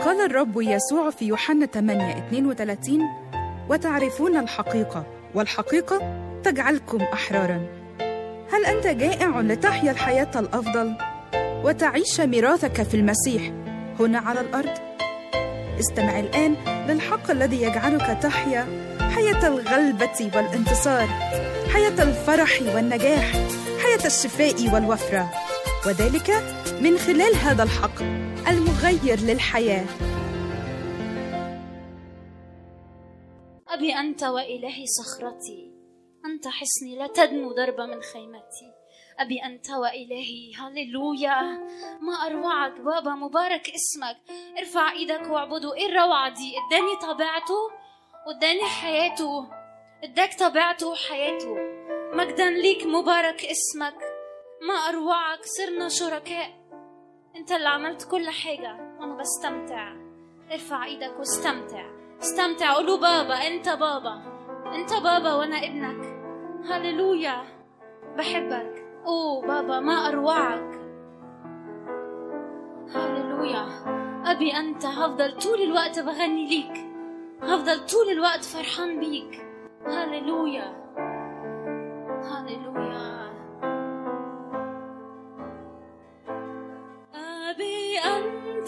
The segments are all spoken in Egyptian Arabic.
قال الرب يسوع في يوحنا 8 32 وتعرفون الحقيقة والحقيقة تجعلكم أحرارا هل أنت جائع لتحيا الحياة الأفضل وتعيش ميراثك في المسيح هنا على الأرض؟ استمع الآن للحق الذي يجعلك تحيا حياة الغلبة والانتصار حياة الفرح والنجاح حياة الشفاء والوفرة وذلك من خلال هذا الحق المغير للحياة أبي أنت وإلهي صخرتي أنت حصني لا تدنو ضربة من خيمتي أبي أنت وإلهي هللويا ما أروعك بابا مبارك اسمك ارفع إيدك واعبده إيه الروعة دي اداني طبيعته واداني حياته اداك طبيعته وحياته مجدا ليك مبارك اسمك ما أروعك صرنا شركاء أنت اللي عملت كل حاجة وأنا بستمتع ارفع إيدك واستمتع استمتع قولوا بابا أنت بابا أنت بابا وأنا ابنك هللويا بحبك أوه بابا ما أروعك هللويا أبي أنت هفضل طول الوقت بغني ليك هفضل طول الوقت فرحان بيك هللويا هللويا أبي أنت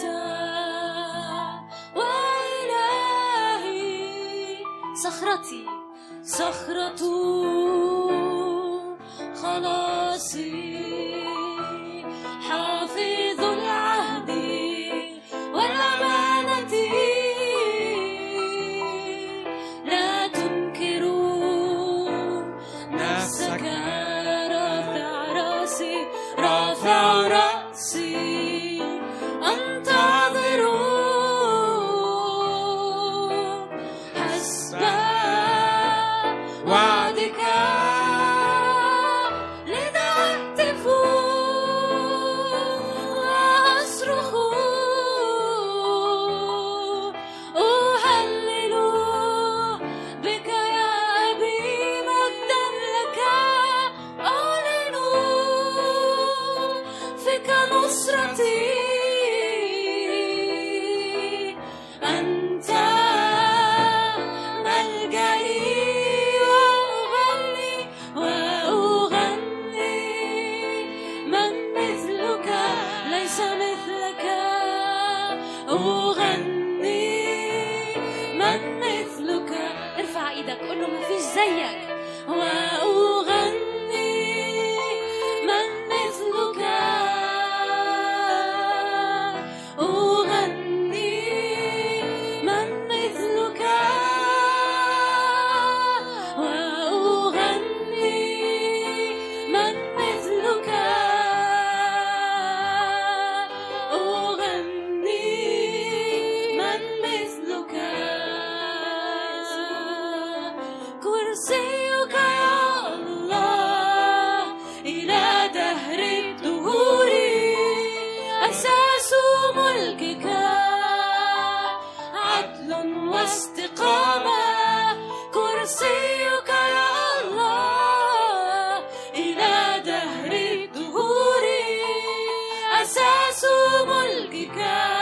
وإلهي صخرتي صخرة خلاصي حافظ العهد والأمانة لا تنكر نفسك رافع راسي رافع رأسي أنتظر حسب وعدك لذا أهتف وأصرخ أهلل بك يا أبي مجدا لك أعلن فيك نصرتي أنت ملجئي وأغني وأغني من مثلك ليس مثلك أغني من مثلك ارفع ايدك قول له مفيش زيك وأغني من مثلك أغني من مثلك وأغني من مثلك أغني من مثلك كرسيك يا الله إلى دهر الدهور أساس ملكك عدل واستقامة كرسيك يا الله إلى دهر الدهور أساس ملكك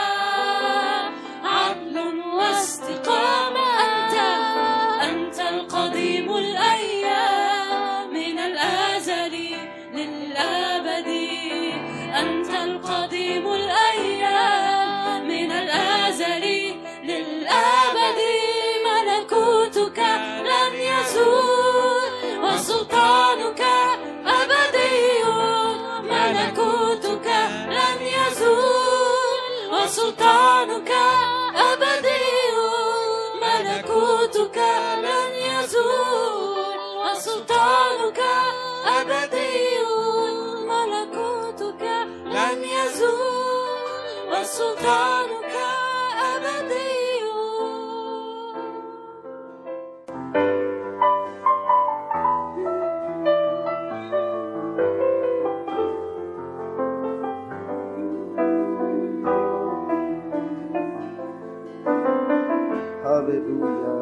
عدل واستقامة أنت أنت القديم الأيام من الأزل للأبد أنت القديم الأيام من الأزل للأبد ملكوتك لن يزول وسلطانك أبدي ملكوتك لن يزول وسلطانك أبدي ملكوتك لن يزول وسلطانك أبدي ملكوتك لن يزول وسلطانك أبدي هاليلويا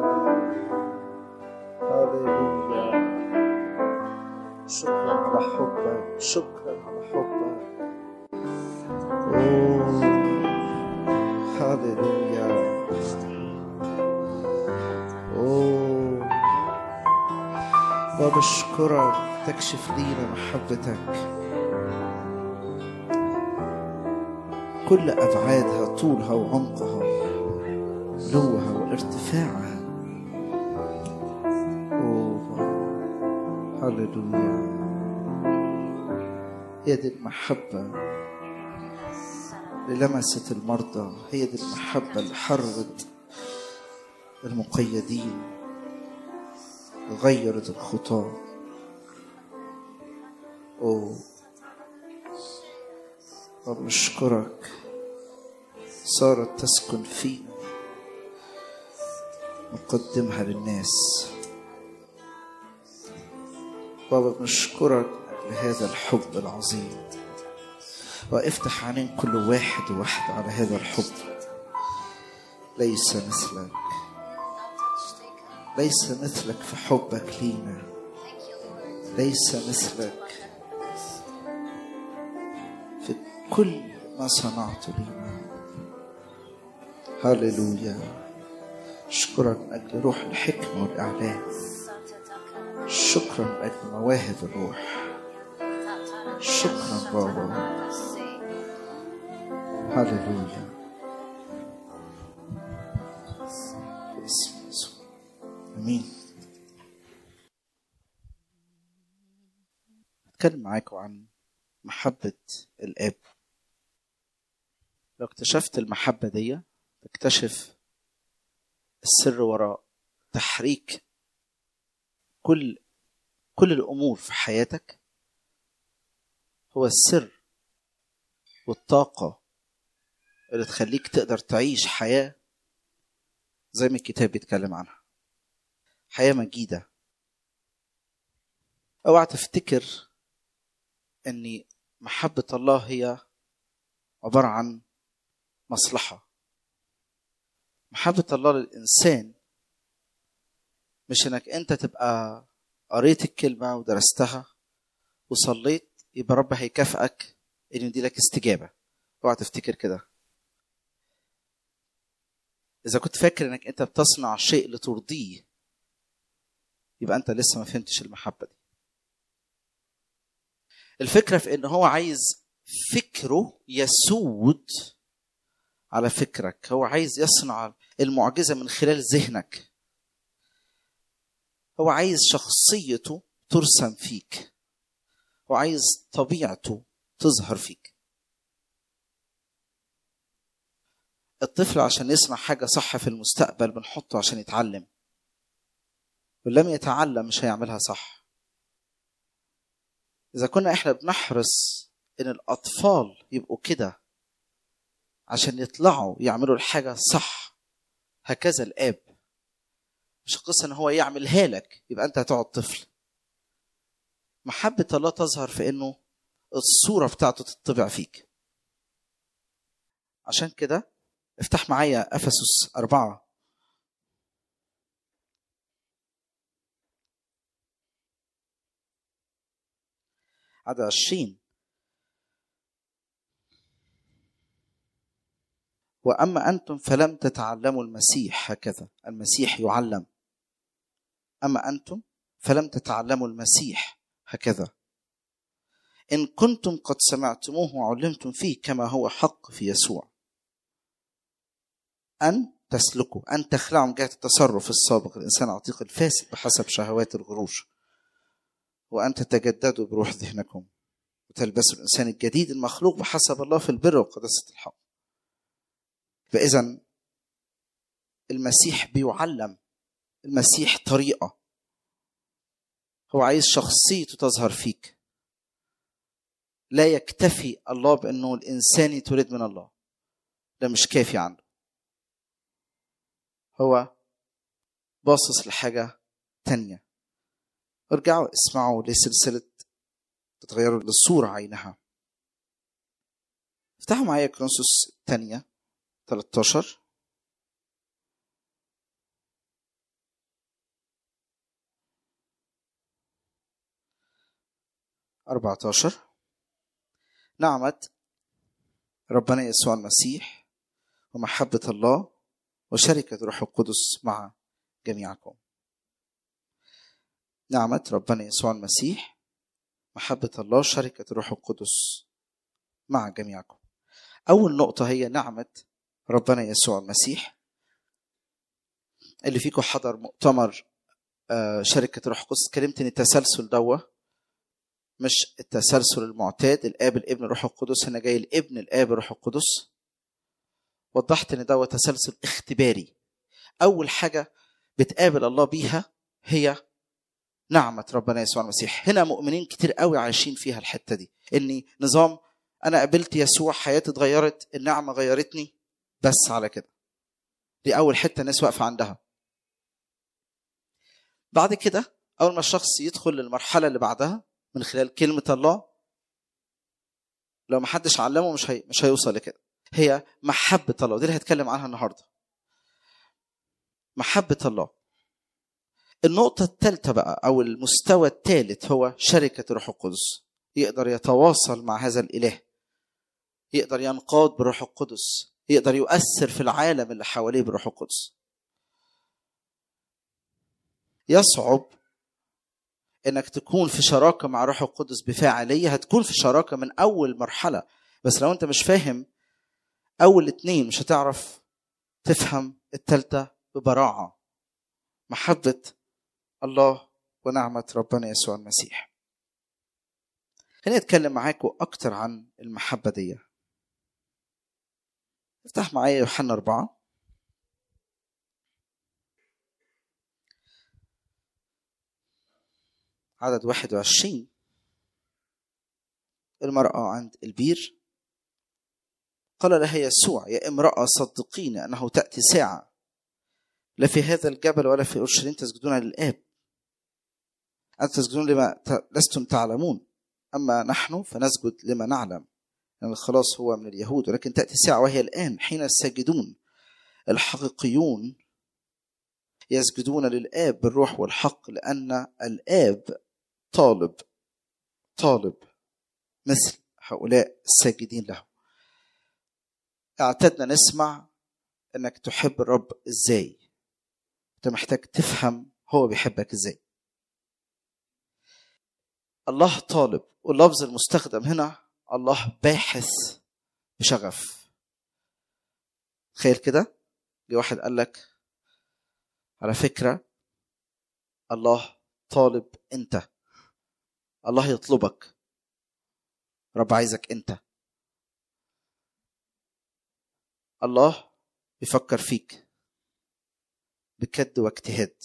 هاليلويا شكرا على حبك شكرا على حبك أوه. هاليلويا وبشكرك تكشف لينا محبتك كل أبعادها طولها وعمقها علوها وارتفاعها أوه هللويا هي دي المحبة اللي لمست المرضى هي دي المحبة اللي حررت المقيدين غيرت الخطاة أوه وبنشكرك صارت تسكن فينا نقدمها للناس بابا بنشكرك لهذا الحب العظيم وافتح عينين كل واحد وواحد على هذا الحب ليس مثلك ليس مثلك في حبك لينا ليس مثلك في كل ما صنعته لينا هللويا اشكرك من اجل روح الحكمه والاعلام شكرا من اجل مواهب الروح شكرا بابا هللويا باسم يسوع امين اتكلم معاكم عن محبة الآب لو اكتشفت المحبة دي تكتشف السر وراء تحريك كل كل الأمور في حياتك هو السر والطاقة اللي تخليك تقدر تعيش حياة زي ما الكتاب بيتكلم عنها حياة مجيدة اوعى تفتكر ان محبة الله هي عبارة عن مصلحة محبة الله للإنسان مش انك انت تبقى قريت الكلمة ودرستها وصليت يبقى رب هيكافئك ان يديلك استجابة اوعى تفتكر كده إذا كنت فاكر إنك أنت بتصنع شيء لترضيه يبقى أنت لسه ما فهمتش المحبة دي. الفكرة في إن هو عايز فكره يسود على فكرك، هو عايز يصنع المعجزة من خلال ذهنك. هو عايز شخصيته ترسم فيك. هو عايز طبيعته تظهر فيك. الطفل عشان يصنع حاجة صح في المستقبل بنحطه عشان يتعلم ولم يتعلم مش هيعملها صح إذا كنا إحنا بنحرص إن الأطفال يبقوا كده عشان يطلعوا يعملوا الحاجة صح هكذا الآب مش قصة إن هو يعملها لك يبقى أنت هتقعد طفل محبة الله تظهر في إنه الصورة بتاعته تطبع فيك عشان كده افتح معايا افسس أربعة عدد عشرين وأما أنتم فلم تتعلموا المسيح هكذا المسيح يعلم أما أنتم فلم تتعلموا المسيح هكذا إن كنتم قد سمعتموه وعلمتم فيه كما هو حق في يسوع أن تسلكوا أن تخلعوا من جهة التصرف السابق الإنسان عتيق الفاسد بحسب شهوات الغرور وأن تتجددوا بروح ذهنكم وتلبسوا الإنسان الجديد المخلوق بحسب الله في البر وقداسة الحق فإذا المسيح بيعلم المسيح طريقة هو عايز شخصيته تظهر فيك لا يكتفي الله بأنه الإنسان يتولد من الله ده مش كافي عنده هو باصص لحاجة تانية ارجعوا اسمعوا لسلسلة تتغيروا للصورة عينها افتحوا معايا كرونسوس الثانية 13 14 نعمة ربنا يسوع المسيح ومحبة الله وشركة روح القدس مع جميعكم نعمة ربنا يسوع المسيح محبة الله شركة الروح القدس مع جميعكم أول نقطة هي نعمة ربنا يسوع المسيح اللي فيكم حضر مؤتمر آه، شركة الروح القدس اتكلمت ان التسلسل دوا مش التسلسل المعتاد الاب الابن الروح القدس هنا جاي الابن الاب الروح القدس وضحت ان دوا تسلسل اختباري اول حاجه بتقابل الله بيها هي نعمه ربنا يسوع المسيح هنا مؤمنين كتير قوي عايشين فيها الحته دي اني نظام انا قابلت يسوع حياتي اتغيرت النعمه غيرتني بس على كده دي اول حته الناس واقفه عندها بعد كده اول ما الشخص يدخل للمرحله اللي بعدها من خلال كلمه الله لو ما حدش علمه مش هي... مش هيوصل لكده هي محبه الله ودي اللي هتكلم عنها النهارده محبه الله النقطة الثالثة بقى أو المستوى الثالث هو شركة الروح القدس يقدر يتواصل مع هذا الإله يقدر ينقاد بالروح القدس يقدر يؤثر في العالم اللي حواليه بالروح القدس يصعب انك تكون في شراكه مع روح القدس بفاعليه هتكون في شراكه من اول مرحله بس لو انت مش فاهم اول اتنين مش هتعرف تفهم التالتة ببراعه محبه الله ونعمه ربنا يسوع المسيح خليني اتكلم معاكم اكتر عن المحبه دي افتح معايا يوحنا أربعة عدد 21 المرأة عند البير قال لها يسوع يا امرأة صدقين أنه تأتي ساعة لا في هذا الجبل ولا في أورشليم تسجدون للآب أنتم تسجدون لما لستم تعلمون أما نحن فنسجد لما نعلم لأن يعني الخلاص هو من اليهود ولكن تأتي ساعة وهي الآن حين الساجدون الحقيقيون يسجدون للآب بالروح والحق لأن الآب طالب طالب مثل هؤلاء الساجدين له اعتدنا نسمع انك تحب الرب ازاي انت محتاج تفهم هو بيحبك ازاي الله طالب واللفظ المستخدم هنا الله باحث بشغف تخيل كده جه واحد قال لك على فكره الله طالب انت الله يطلبك رب عايزك انت الله بيفكر فيك بكد واجتهاد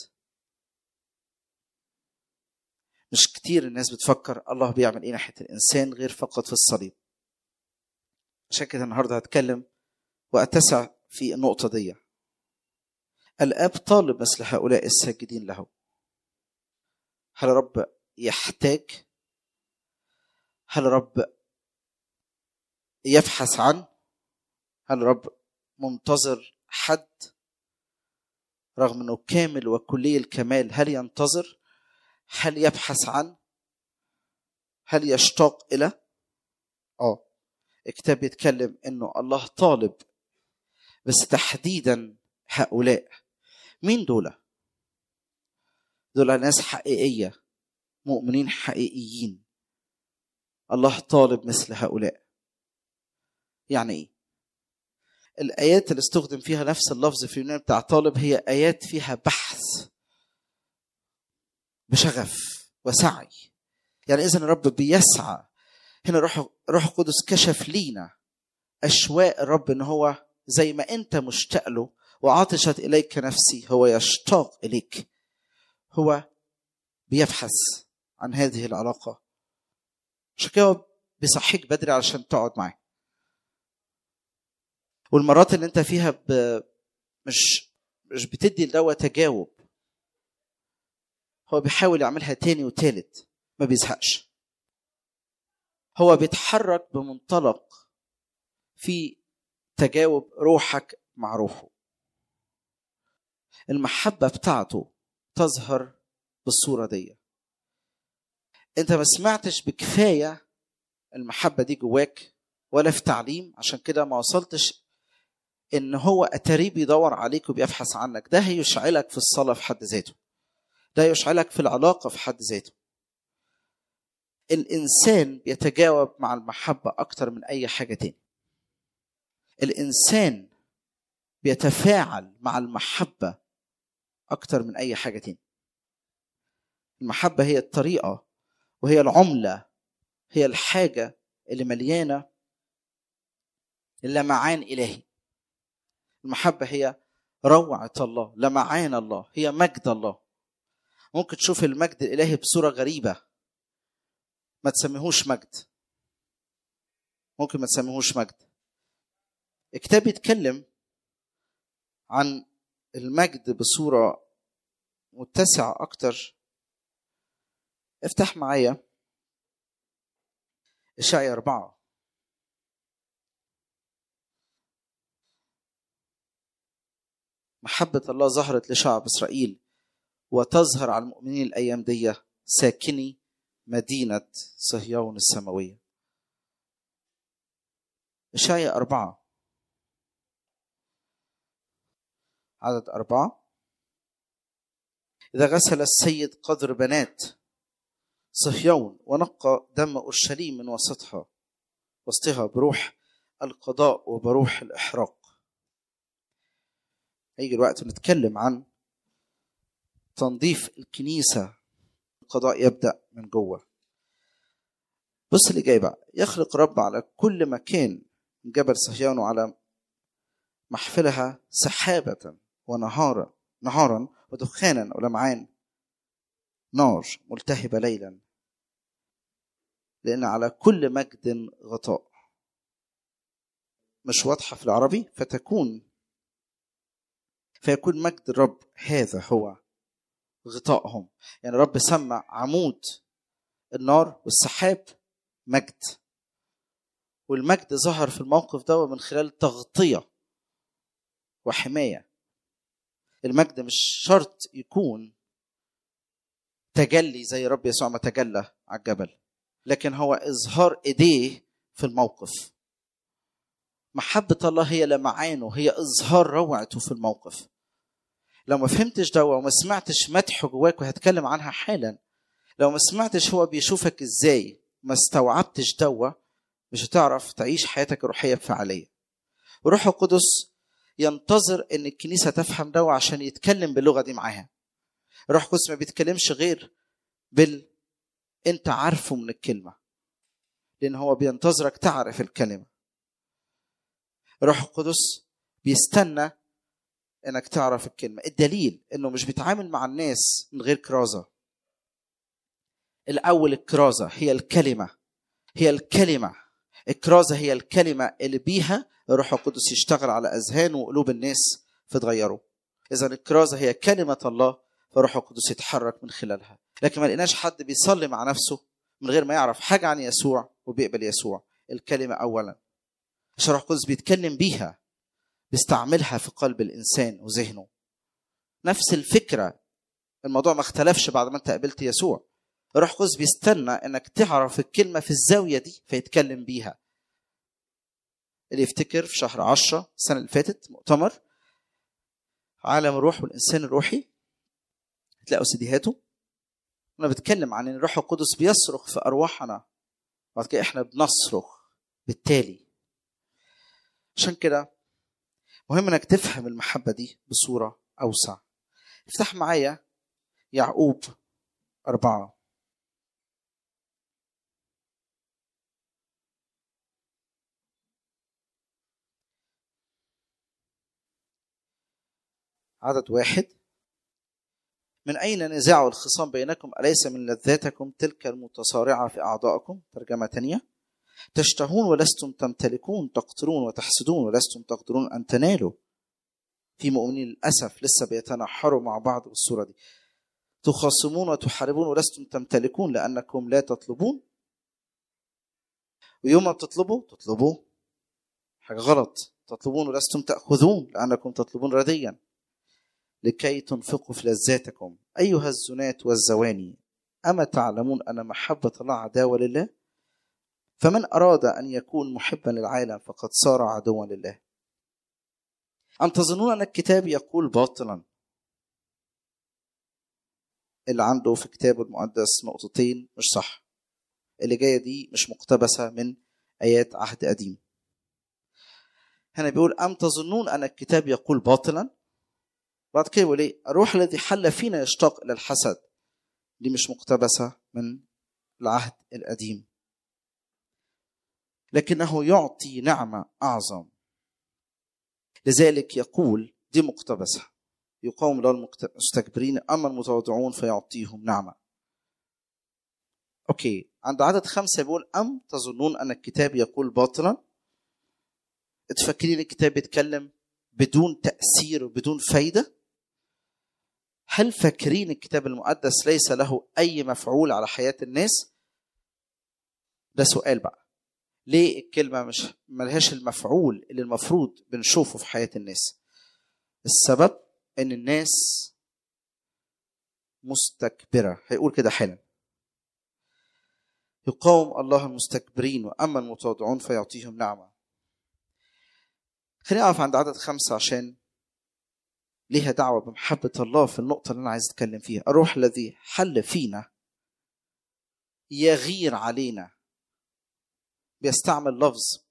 مش كتير الناس بتفكر الله بيعمل ايه ناحيه الانسان غير فقط في الصليب عشان كده النهارده هتكلم واتسع في النقطه دي الاب طالب مثل هؤلاء الساجدين له هل رب يحتاج هل رب يبحث عن هل رب منتظر حد رغم انه كامل وكلي الكمال هل ينتظر هل يبحث عن هل يشتاق الى اه الكتاب بيتكلم انه الله طالب بس تحديدا هؤلاء مين دول دول ناس حقيقيه مؤمنين حقيقيين الله طالب مثل هؤلاء يعني ايه الايات اللي استخدم فيها نفس اللفظ في اليونان بتاع طالب هي ايات فيها بحث بشغف وسعي يعني اذا الرب بيسعى هنا روح روح القدس كشف لينا اشواق الرب ان هو زي ما انت مشتاق له وعطشت اليك نفسي هو يشتاق اليك هو بيبحث عن هذه العلاقه عشان كده بيصحيك بدري علشان تقعد معاه والمرات اللي انت فيها ب... مش مش بتدي لدوا تجاوب هو بيحاول يعملها تاني وتالت ما بيزهقش هو بيتحرك بمنطلق في تجاوب روحك مع روحه المحبة بتاعته تظهر بالصورة دي انت ما سمعتش بكفاية المحبة دي جواك ولا في تعليم عشان كده ما وصلتش ان هو اتاريه بيدور عليك وبيبحث عنك ده هيشعلك في الصلاة في حد ذاته ده يشعلك في العلاقة في حد ذاته الإنسان بيتجاوب مع المحبة أكتر من أي حاجة تاني الإنسان بيتفاعل مع المحبة أكتر من أي حاجة تاني المحبة هي الطريقة وهي العملة هي الحاجة اللي مليانة لمعان إلهي المحبة هي روعة الله لمعان الله هي مجد الله ممكن تشوف المجد الإلهي بصورة غريبة ما تسميهوش مجد ممكن ما تسميهوش مجد الكتاب بيتكلم عن المجد بصورة متسعة أكتر افتح معايا إشعيا أربعة محبة الله ظهرت لشعب إسرائيل وتظهر على المؤمنين الأيام دي ساكني مدينة صهيون السماوية إشعيا أربعة عدد أربعة إذا غسل السيد قدر بنات صهيون ونقى دم أورشليم من وسطها وسطها بروح القضاء وبروح الإحراق هيجي الوقت نتكلم عن تنظيف الكنيسة القضاء يبدأ من جوه بص اللي جاي بقى يخلق رب على كل مكان من جبل صهيون وعلى محفلها سحابة ونهارا نهارا ودخانا ولمعان نار ملتهبة ليلا لأن على كل مجد غطاء مش واضحة في العربي فتكون فيكون مجد الرب هذا هو غطائهم يعني الرب سمى عمود النار والسحاب مجد والمجد ظهر في الموقف ده من خلال تغطية وحماية المجد مش شرط يكون تجلي زي رب يسوع ما تجلى على الجبل لكن هو إظهار إيديه في الموقف محبة الله هي لمعانه هي إظهار روعته في الموقف لو ما فهمتش دوا وما سمعتش مدحه جواك وهتكلم عنها حالا لو ما سمعتش هو بيشوفك ازاي ما استوعبتش دوا مش هتعرف تعيش حياتك الروحية بفعالية وروح القدس ينتظر ان الكنيسة تفهم دوا عشان يتكلم باللغة دي معاها روح القدس ما بيتكلمش غير بال انت عارفه من الكلمة لان هو بينتظرك تعرف الكلمة روح القدس بيستنى انك تعرف الكلمة الدليل انه مش بيتعامل مع الناس من غير كرازة الاول الكرازة هي الكلمة هي الكلمة الكرازة هي الكلمة اللي بيها الروح القدس يشتغل على اذهان وقلوب الناس فتغيره اذا الكرازة هي كلمة الله فالروح القدس يتحرك من خلالها لكن ما لقيناش حد بيصلي مع نفسه من غير ما يعرف حاجة عن يسوع وبيقبل يسوع الكلمة أولا عشان الروح القدس بيتكلم بيها بيستعملها في قلب الإنسان وذهنه نفس الفكرة الموضوع ما اختلفش بعد ما انت قابلت يسوع الروح القدس بيستنى انك تعرف الكلمة في الزاوية دي فيتكلم بيها اللي يفتكر في شهر عشرة السنة اللي فاتت مؤتمر عالم الروح والإنسان الروحي هتلاقوا سيديهاته انا بتكلم عن ان الروح القدس بيصرخ في ارواحنا بعد كده احنا بنصرخ بالتالي عشان كده مهم انك تفهم المحبه دي بصوره اوسع افتح معايا يعقوب أربعة عدد واحد من أين نزاع الخصام بينكم أليس من لذاتكم تلك المتصارعة في أعضائكم ترجمة تانية تشتهون ولستم تمتلكون تقتلون وتحسدون ولستم تقدرون أن تنالوا في مؤمنين للأسف لسه بيتنحروا مع بعض بالصورة دي تخاصمون وتحاربون ولستم تمتلكون لأنكم لا تطلبون ويوم ما بتطلبوا تطلبوا حاجة غلط تطلبون ولستم تأخذون لأنكم تطلبون رديا لكي تنفقوا في لذاتكم أيها الزنات والزواني أما تعلمون أن محبة الله عداوة لله فمن أراد أن يكون محبا للعالم فقد صار عدوا لله أم تظنون أن الكتاب يقول باطلا اللي عنده في كتابه المقدس نقطتين مش صح اللي جايه دي مش مقتبسه من ايات عهد قديم هنا بيقول ام تظنون ان الكتاب يقول باطلا بعد كده يقول ايه الروح الذي حل فينا يشتاق الى الحسد دي مش مقتبسه من العهد القديم لكنه يعطي نعمه اعظم لذلك يقول دي مقتبسه يقاوم له المستكبرين اما المتواضعون فيعطيهم نعمه اوكي عند عدد خمسه بيقول ام تظنون ان الكتاب يقول باطلا تفكرين الكتاب بيتكلم بدون تاثير وبدون فايده هل فاكرين الكتاب المقدس ليس له اي مفعول على حياه الناس ده سؤال بقى ليه الكلمه مش ملهاش المفعول اللي المفروض بنشوفه في حياه الناس السبب ان الناس مستكبره هيقول كده حالا يقاوم الله المستكبرين واما المتواضعون فيعطيهم نعمه خليني اقف عند عدد خمسه عشان ليها دعوه بمحبه الله في النقطه اللي انا عايز اتكلم فيها الروح الذي حل فينا يغير علينا بيستعمل لفظ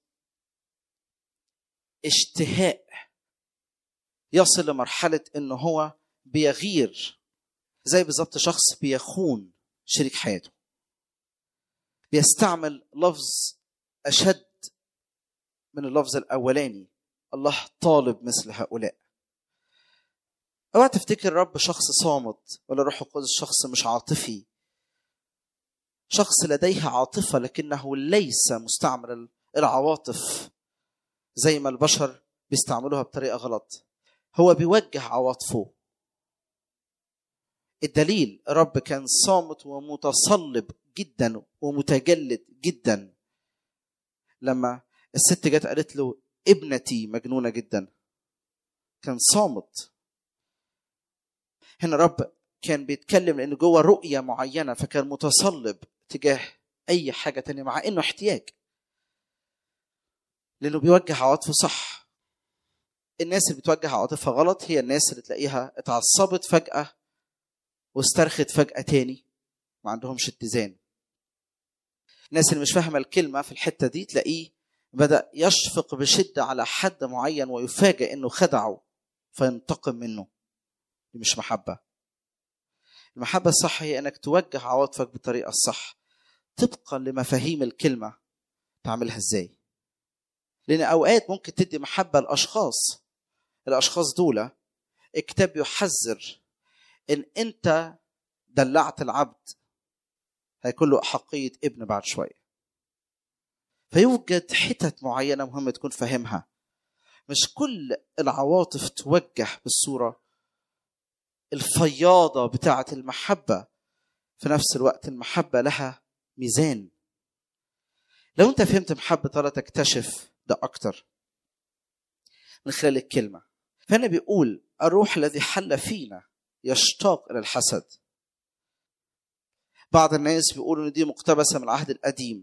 اشتهاء يصل لمرحلة إن هو بيغير زي بالظبط شخص بيخون شريك حياته بيستعمل لفظ أشد من اللفظ الأولاني الله طالب مثل هؤلاء اوعى تفتكر رب شخص صامت ولا روح القدس شخص مش عاطفي شخص لديه عاطفه لكنه ليس مستعمل العواطف زي ما البشر بيستعملوها بطريقه غلط هو بيوجه عواطفه الدليل الرب كان صامت ومتصلب جدا ومتجلد جدا لما الست جت قالت له ابنتي مجنونه جدا كان صامت هنا رب كان بيتكلم لان جوه رؤيه معينه فكان متصلب تجاه اي حاجه تانية مع انه احتياج لانه بيوجه عواطفه صح الناس اللي بتوجه عواطفها غلط هي الناس اللي تلاقيها اتعصبت فجاه واسترخت فجاه تاني ما عندهمش اتزان الناس اللي مش فاهمه الكلمه في الحته دي تلاقيه بدا يشفق بشده على حد معين ويفاجئ انه خدعه فينتقم منه دي مش محبه المحبة الصح هي انك توجه عواطفك بالطريقة الصح طبقا لمفاهيم الكلمة تعملها ازاي لان اوقات ممكن تدي محبة لاشخاص الاشخاص دول الكتاب يحذر ان انت دلعت العبد هيكون له احقية ابن بعد شوية فيوجد حتت معينة مهمة تكون فاهمها مش كل العواطف توجه بالصورة الفياضة بتاعة المحبة في نفس الوقت المحبة لها ميزان لو انت فهمت محبة الله تكتشف ده أكتر من خلال الكلمة فهنا بيقول الروح الذي حل فينا يشتاق إلى الحسد بعض الناس بيقولوا ان دي مقتبسة من العهد القديم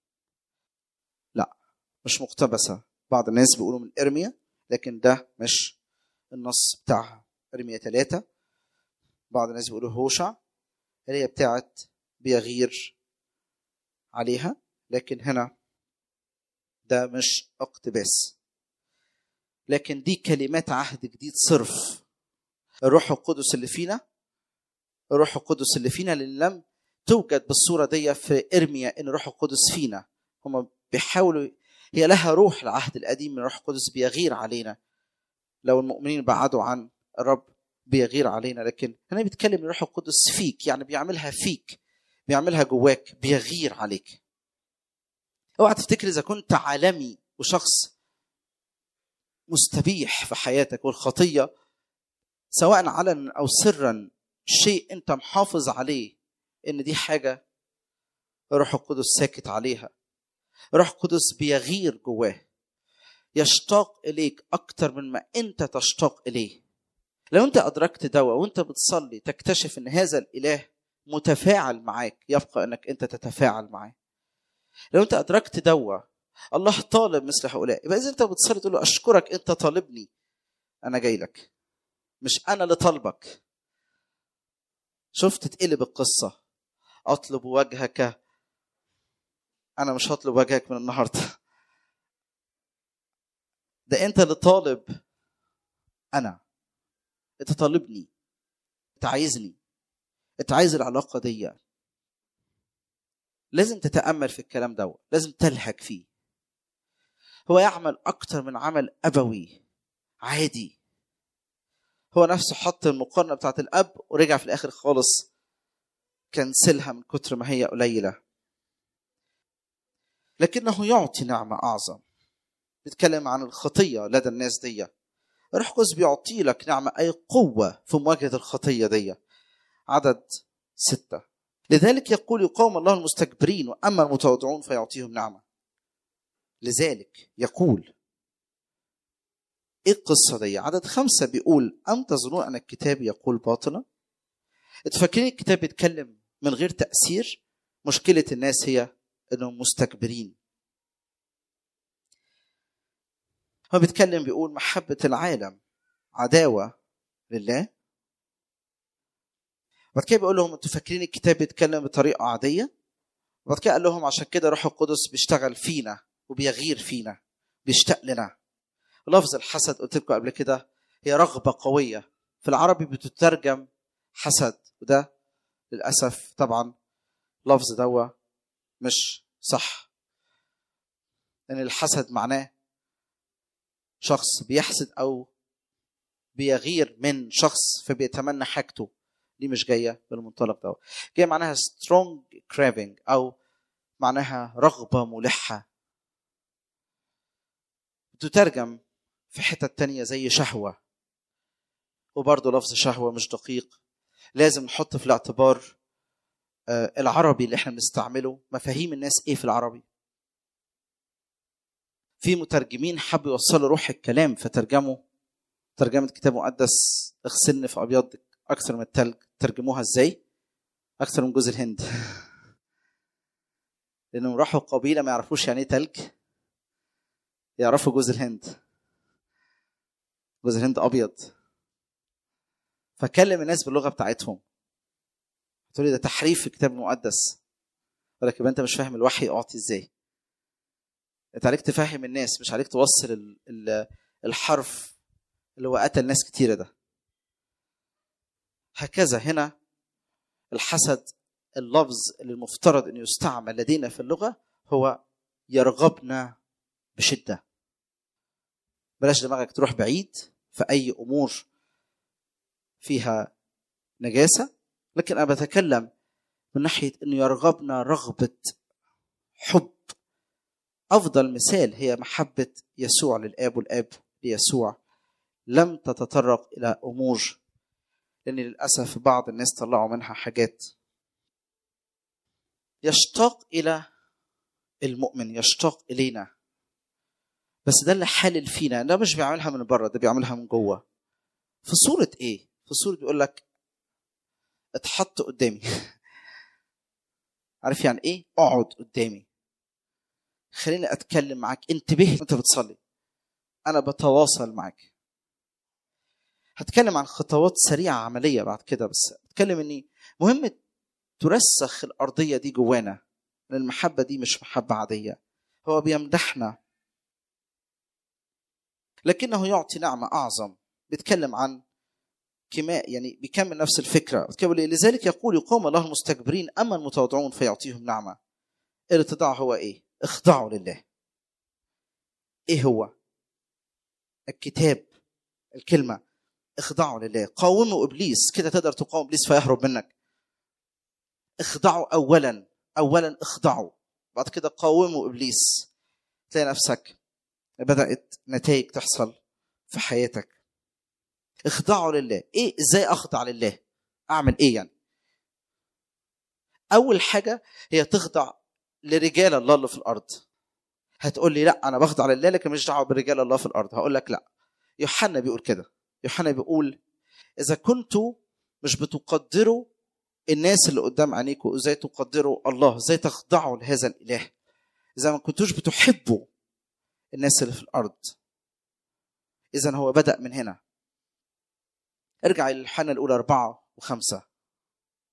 لا مش مقتبسة بعض الناس بيقولوا من إرميا لكن ده مش النص بتاعها إرميا ثلاثة بعض الناس بيقولوا هوشع اللي هي بتاعت بيغير عليها لكن هنا ده مش اقتباس لكن دي كلمات عهد جديد صرف الروح القدس اللي فينا الروح القدس اللي فينا اللي لم توجد بالصوره دي في ارميا ان الروح القدس فينا هم بيحاولوا هي لها روح العهد القديم من الروح القدس بيغير علينا لو المؤمنين بعدوا عن الرب بيغير علينا لكن هنا بيتكلم الروح القدس فيك يعني بيعملها فيك بيعملها جواك بيغير عليك اوعى تفتكر اذا كنت عالمي وشخص مستبيح في حياتك والخطيه سواء علنا او سرا شيء انت محافظ عليه ان دي حاجه الروح القدس ساكت عليها الروح القدس بيغير جواه يشتاق اليك اكتر من ما انت تشتاق اليه لو انت ادركت دوا وانت بتصلي تكتشف ان هذا الاله متفاعل معاك يبقى انك انت تتفاعل معاه لو انت ادركت دوا الله طالب مثل هؤلاء يبقى اذا انت بتصلي تقول له اشكرك انت طالبني انا جاي لك مش انا اللي طالبك شفت تقلب القصة أطلب وجهك أنا مش هطلب وجهك من النهاردة ده أنت اللي طالب أنا أنت طالبني أنت عايزني أنت عايز العلاقة دي لازم تتأمل في الكلام ده لازم تلهج فيه هو يعمل أكتر من عمل أبوي عادي هو نفسه حط المقارنة بتاعت الأب ورجع في الآخر خالص كنسلها من كتر ما هي قليلة لكنه يعطي نعمة أعظم بيتكلم عن الخطية لدى الناس دي روح قدس بيعطي لك نعمة أي قوة في مواجهة الخطية دي عدد ستة لذلك يقول يقاوم الله المستكبرين وأما المتواضعون فيعطيهم نعمة لذلك يقول ايه القصه دي عدد خمسة بيقول ام تظنون ان الكتاب يقول باطلا انتوا فاكرين الكتاب بيتكلم من غير تاثير مشكله الناس هي انهم مستكبرين هو بيتكلم بيقول محبه العالم عداوه لله بعد كده بيقول لهم انتوا فاكرين الكتاب بيتكلم بطريقه عاديه بعد كده قال لهم عشان كده روح القدس بيشتغل فينا وبيغير فينا بيشتاق لنا لفظ الحسد قلت لكم قبل كده هي رغبة قوية في العربي بتترجم حسد وده للأسف طبعا لفظ دوا مش صح لأن الحسد معناه شخص بيحسد أو بيغير من شخص فبيتمنى حاجته دي مش جاية بالمنطلق ده جاية معناها strong craving أو معناها رغبة ملحة تترجم في حتة تانية زي شهوة وبرضه لفظ شهوة مش دقيق لازم نحط في الاعتبار العربي اللي احنا بنستعمله مفاهيم الناس ايه في العربي في مترجمين حبوا يوصلوا روح الكلام فترجموا ترجمة كتاب مقدس اغسلني في أبيض أكثر من التلج ترجموها ازاي؟ أكثر من جوز الهند لأنهم راحوا قبيلة ما يعرفوش يعني ايه تلج يعرفوا جوز الهند جوز الهند ابيض فكلم الناس باللغه بتاعتهم تقول لي ده تحريف في الكتاب المقدس اقول لك يبقى انت مش فاهم الوحي اعطي ازاي انت عليك تفهم الناس مش عليك توصل ال ال الحرف اللي هو قتل ناس كتيره ده هكذا هنا الحسد اللفظ اللي المفترض انه يستعمل لدينا في اللغه هو يرغبنا بشده بلاش دماغك تروح بعيد في اي امور فيها نجاسه لكن انا بتكلم من ناحيه انه يرغبنا رغبه حب افضل مثال هي محبه يسوع للاب والاب ليسوع لم تتطرق الى امور لان للاسف بعض الناس طلعوا منها حاجات يشتاق الى المؤمن يشتاق الينا بس ده اللي حالل فينا ده مش بيعملها من بره ده بيعملها من جوه في صورة ايه؟ في صورة بيقول لك اتحط قدامي عارف يعني ايه؟ اقعد قدامي خليني اتكلم معاك انتبه وانت بتصلي انا بتواصل معاك هتكلم عن خطوات سريعة عملية بعد كده بس اتكلم اني مهم ترسخ الارضية دي جوانا لان المحبة دي مش محبة عادية هو بيمدحنا لكنه يعطي نعمة أعظم بيتكلم عن كماء يعني بيكمل نفس الفكرة لذلك يقول يقوم الله المستكبرين أما المتواضعون فيعطيهم نعمة الاتضاع هو إيه؟ اخضعوا لله إيه هو؟ الكتاب الكلمة اخضعوا لله قاوموا إبليس كده تقدر تقاوم إبليس فيهرب منك اخضعوا أولا أولا اخضعوا بعد كده قاوموا إبليس تلاقي نفسك بدأت نتائج تحصل في حياتك اخضعوا لله ايه ازاي اخضع لله اعمل ايه يعني اول حاجه هي تخضع لرجال الله اللي في الارض هتقول لي لا انا بخضع لله لكن مش دعوه برجال الله في الارض هقول لك لا يوحنا بيقول كده يوحنا بيقول اذا كنتوا مش بتقدروا الناس اللي قدام عينيكم ازاي تقدروا الله ازاي تخضعوا لهذا الاله اذا ما كنتوش بتحبوا الناس اللي في الارض اذا هو بدا من هنا ارجع للحنة الاولى اربعة وخمسة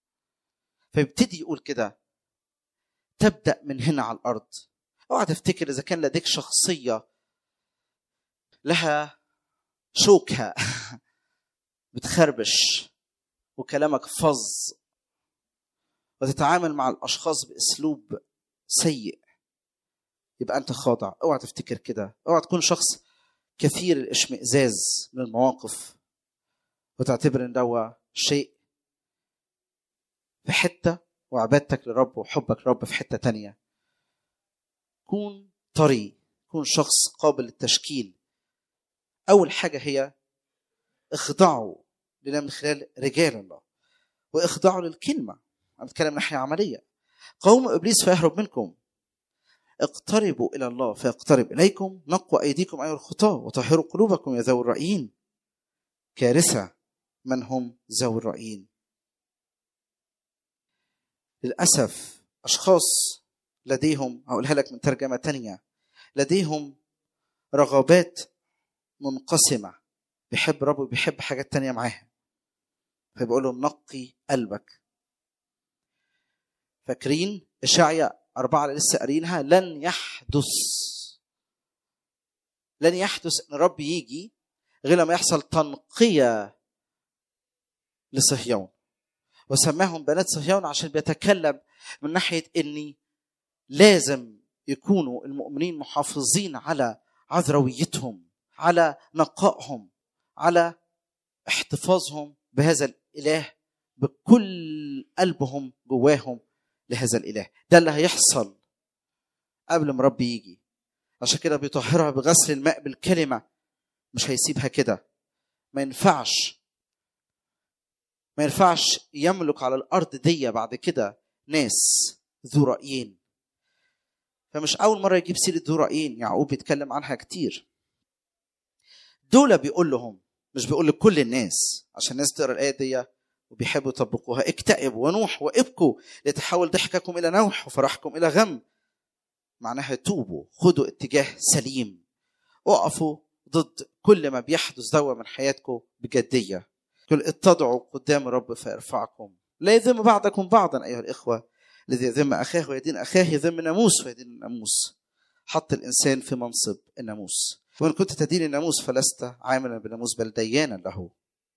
فيبتدي يقول كده تبدا من هنا على الارض اوعى تفتكر اذا كان لديك شخصيه لها شوكه بتخربش وكلامك فظ وتتعامل مع الاشخاص باسلوب سيء يبقى انت خاضع اوعى تفتكر كده اوعى تكون شخص كثير الاشمئزاز من المواقف وتعتبر ان ده شيء في حته وعبادتك لرب وحبك لرب في حته تانية كون طري كون شخص قابل للتشكيل اول حاجه هي اخضعوا لله من خلال رجال الله واخضعوا للكلمه انا بتكلم ناحيه عمليه قوم ابليس فيهرب منكم اقتربوا الى الله فيقترب اليكم نقوا ايديكم ايها الخطاه وطهروا قلوبكم يا ذوي الرأيين كارثه من هم ذوي الرأيين للاسف اشخاص لديهم هقولها لك من ترجمه تانية لديهم رغبات منقسمه بيحب رب وبيحب حاجات تانية معاها فبيقول لهم نقي قلبك فاكرين اشعيا أربعة اللي لسه قارينها لن يحدث لن يحدث ان الرب يجي غير لما يحصل تنقية لصهيون وسماهم بنات صهيون عشان بيتكلم من ناحية اني لازم يكونوا المؤمنين محافظين على عذرويتهم على نقائهم على احتفاظهم بهذا الاله بكل قلبهم جواهم لهذا الاله ده اللي هيحصل قبل ما رب يجي عشان كده بيطهرها بغسل الماء بالكلمه مش هيسيبها كده ما ينفعش ما ينفعش يملك على الارض دي بعد كده ناس ذو رايين فمش اول مره يجيب سيره ذو رايين يعقوب بيتكلم عنها كتير دول بيقول لهم مش بيقول لكل الناس عشان الناس تقرا الايه دي وبيحبوا يطبقوها اكتئبوا ونوح وابكوا لتحول ضحككم الى نوح وفرحكم الى غم معناها توبوا خدوا اتجاه سليم اقفوا ضد كل ما بيحدث دوا من حياتكم بجديه كل اتضعوا قدام الرب فيرفعكم لا يذم بعضكم بعضا ايها الاخوه الذي يذم اخاه ويدين اخاه يذم ناموس ويدين الناموس حط الانسان في منصب الناموس وان كنت تدين الناموس فلست عاملا بالناموس بل ديانا له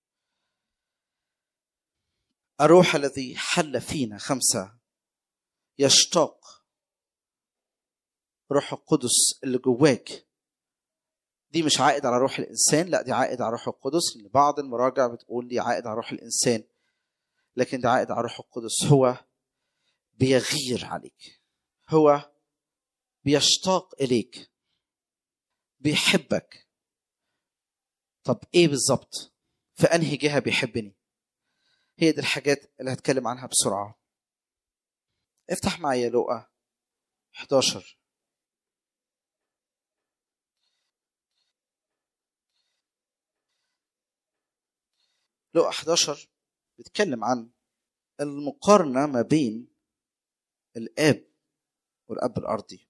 الروح الذي حل فينا خمسة يشتاق روح القدس اللي جواك دي مش عائد على روح الإنسان لا دي عائد على روح القدس لأن بعض المراجع بتقول دي عائد على روح الإنسان لكن دي عائد على روح القدس هو بيغير عليك هو بيشتاق إليك بيحبك طب إيه بالظبط في أنهي جهة بيحبني هي دي الحاجات اللي هتكلم عنها بسرعة افتح معايا لقا 11 لقا 11 بيتكلم عن المقارنة ما بين الآب والأب الأرضي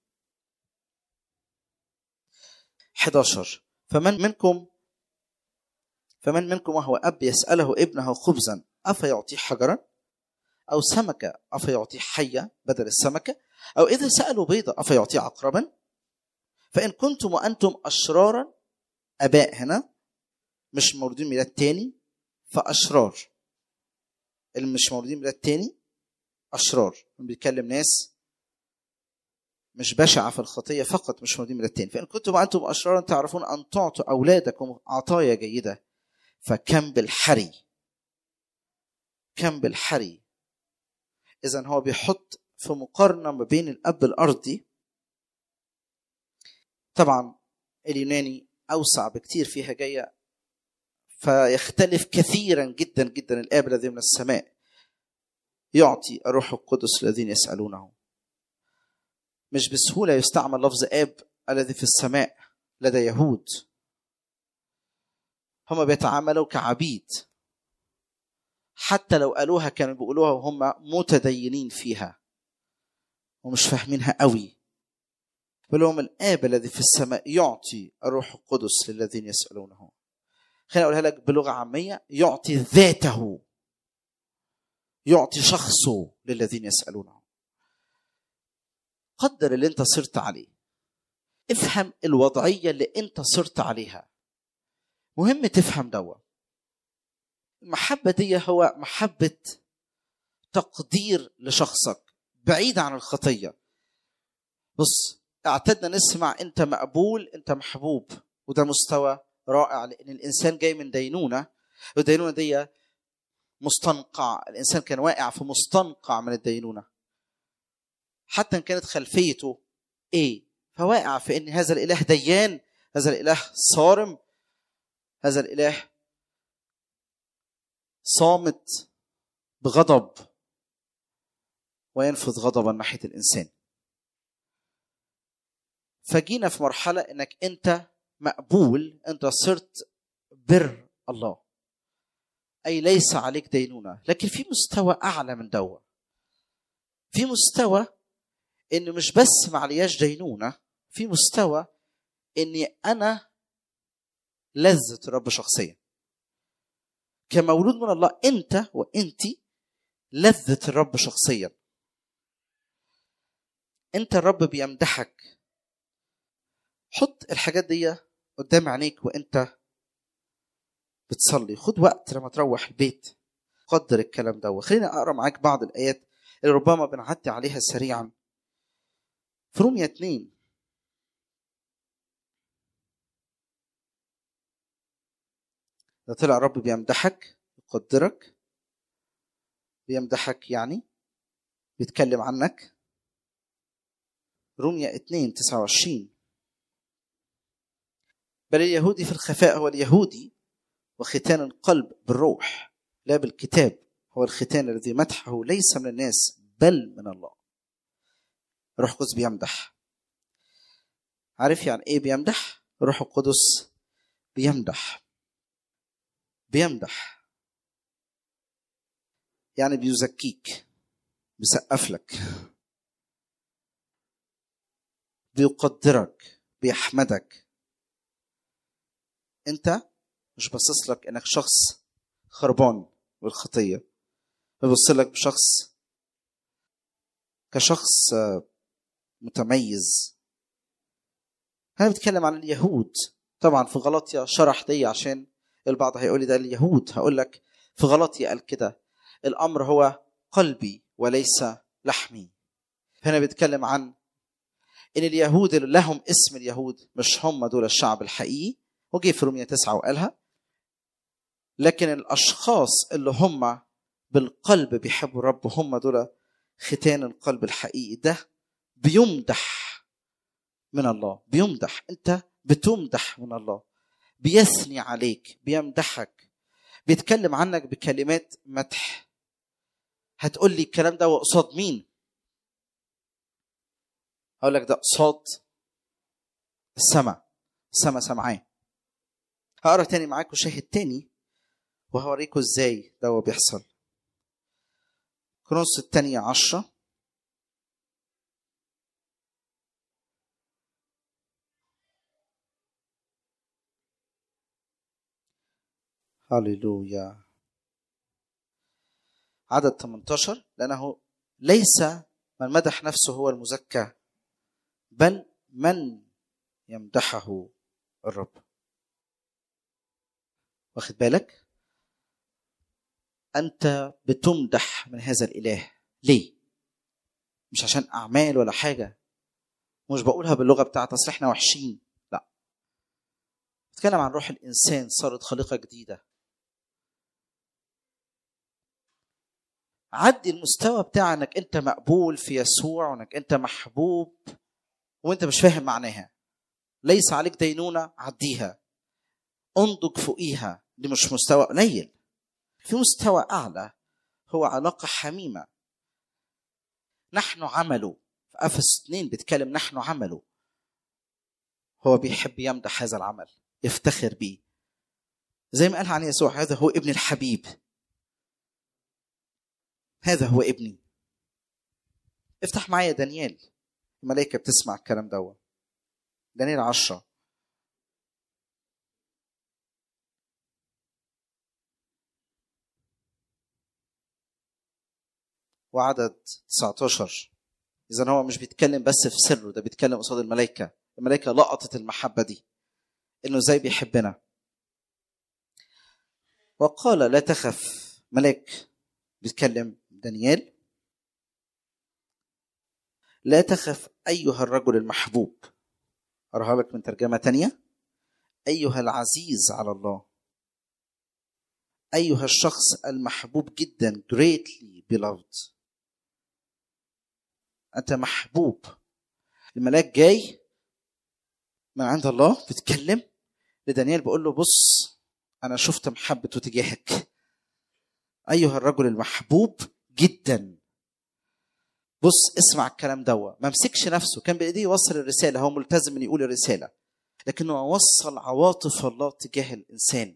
11 فمن منكم فمن منكم وهو أب يسأله ابنه خبزا أفيعطيه حجرا أو سمكة أفيعطيه حية بدل السمكة أو إذا سألوا بيضة أفيعطيه عقربا فإن كنتم وأنتم أشرارا أباء هنا مش مولودين ميلاد تاني فأشرار اللي مش مولودين ميلاد تاني أشرار بيتكلم ناس مش بشعة في الخطية فقط مش مولودين ميلاد تاني فإن كنتم وأنتم أشرارا تعرفون أن تعطوا أولادكم عطايا جيدة فكم بالحري كم بالحري اذا هو بيحط في مقارنه ما بين الاب الارضي طبعا اليوناني اوسع بكتير فيها جايه فيختلف كثيرا جدا جدا الاب الذي من السماء يعطي الروح القدس الذين يسالونه مش بسهوله يستعمل لفظ اب الذي في السماء لدى يهود هم بيتعاملوا كعبيد حتى لو قالوها كانوا بيقولوها وهم متدينين فيها ومش فاهمينها قوي بل هم الآب الذي في السماء يعطي الروح القدس للذين يسألونه خليني أقولها لك بلغة عامية يعطي ذاته يعطي شخصه للذين يسألونه قدر اللي انت صرت عليه افهم الوضعية اللي انت صرت عليها مهم تفهم دوا المحبة دي هو محبة تقدير لشخصك بعيد عن الخطية بص اعتدنا نسمع انت مقبول انت محبوب وده مستوى رائع لان الانسان جاي من دينونه والدينونه دي مستنقع الانسان كان واقع في مستنقع من الدينونه حتى ان كانت خلفيته ايه فواقع في ان هذا الاله ديان هذا الاله صارم هذا الاله صامت بغضب وينفذ غضبا ناحيه الانسان فجينا في مرحله انك انت مقبول انت صرت بر الله اي ليس عليك دينونه لكن في مستوى اعلى من دوا في مستوى ان مش بس ما علياش دينونه في مستوى اني انا لذة الرب شخصيا كمولود من الله انت وانت لذة الرب شخصيا انت الرب بيمدحك حط الحاجات دي قدام عينيك وانت بتصلي خد وقت لما تروح البيت قدر الكلام ده وخليني اقرا معاك بعض الايات اللي ربما بنعدي عليها سريعا في رومية 2 ده طلع رب بيمدحك يقدرك بيمدحك يعني بيتكلم عنك رومية 2 29 بل اليهودي في الخفاء هو اليهودي وختان القلب بالروح لا بالكتاب هو الختان الذي مدحه ليس من الناس بل من الله روح القدس بيمدح عارف يعني ايه بيمدح روح القدس بيمدح بيمدح يعني بيزكيك بيسقف لك بيقدرك بيحمدك انت مش باصص لك انك شخص خربان بالخطيه ببص لك بشخص كشخص متميز انا بتكلم عن اليهود طبعا في غلطيا شرح دي عشان البعض هيقول لي ده اليهود هقول لك في غلطيا قال كده الامر هو قلبي وليس لحمي هنا بيتكلم عن ان اليهود اللي لهم اسم اليهود مش هم دول الشعب الحقيقي وجه في رومية تسعة وقالها لكن الاشخاص اللي هم بالقلب بيحبوا الرب هم دول ختان القلب الحقيقي ده بيمدح من الله بيمدح انت بتمدح من الله بيثني عليك بيمدحك بيتكلم عنك بكلمات مدح هتقول لي الكلام ده قصاد مين هقول لك ده قصاد السماء السماء سمعاه هقرا تاني معاكم شاهد تاني وهوريكم ازاي ده بيحصل كرونس الثانية عشرة هللويا عدد 18 لأنه ليس من مدح نفسه هو المزكى بل من يمدحه الرب واخد بالك أنت بتمدح من هذا الإله ليه مش عشان أعمال ولا حاجة مش بقولها باللغة بتاعت أصل إحنا وحشين لا بتكلم عن روح الإنسان صارت خليقة جديدة عدي المستوى بتاع انك انت مقبول في يسوع وانك انت محبوب وانت مش فاهم معناها ليس عليك دينونة عديها انضج فوقيها دي مش مستوى قليل في مستوى اعلى هو علاقة حميمة نحن عمله في افس 2 بيتكلم نحن عمله هو بيحب يمدح هذا العمل يفتخر بيه زي ما قال عن يسوع هذا هو ابن الحبيب هذا هو ابني افتح معايا دانيال الملائكة بتسمع الكلام ده دانيال عشرة وعدد 19 اذا هو مش بيتكلم بس في سره ده بيتكلم قصاد الملائكه الملائكه لقطت المحبه دي انه ازاي بيحبنا وقال لا تخف ملاك بيتكلم دانيال لا تخف ايها الرجل المحبوب اقراها لك من ترجمه تانية ايها العزيز على الله ايها الشخص المحبوب جدا greatly beloved انت محبوب الملاك جاي من عند الله بيتكلم لدانيال بيقول له بص انا شفت محبته تجاهك ايها الرجل المحبوب جدا بص اسمع الكلام دوا ما مسكش نفسه كان بايديه يوصل الرساله هو ملتزم ان يقول الرساله لكنه وصل عواطف الله تجاه الانسان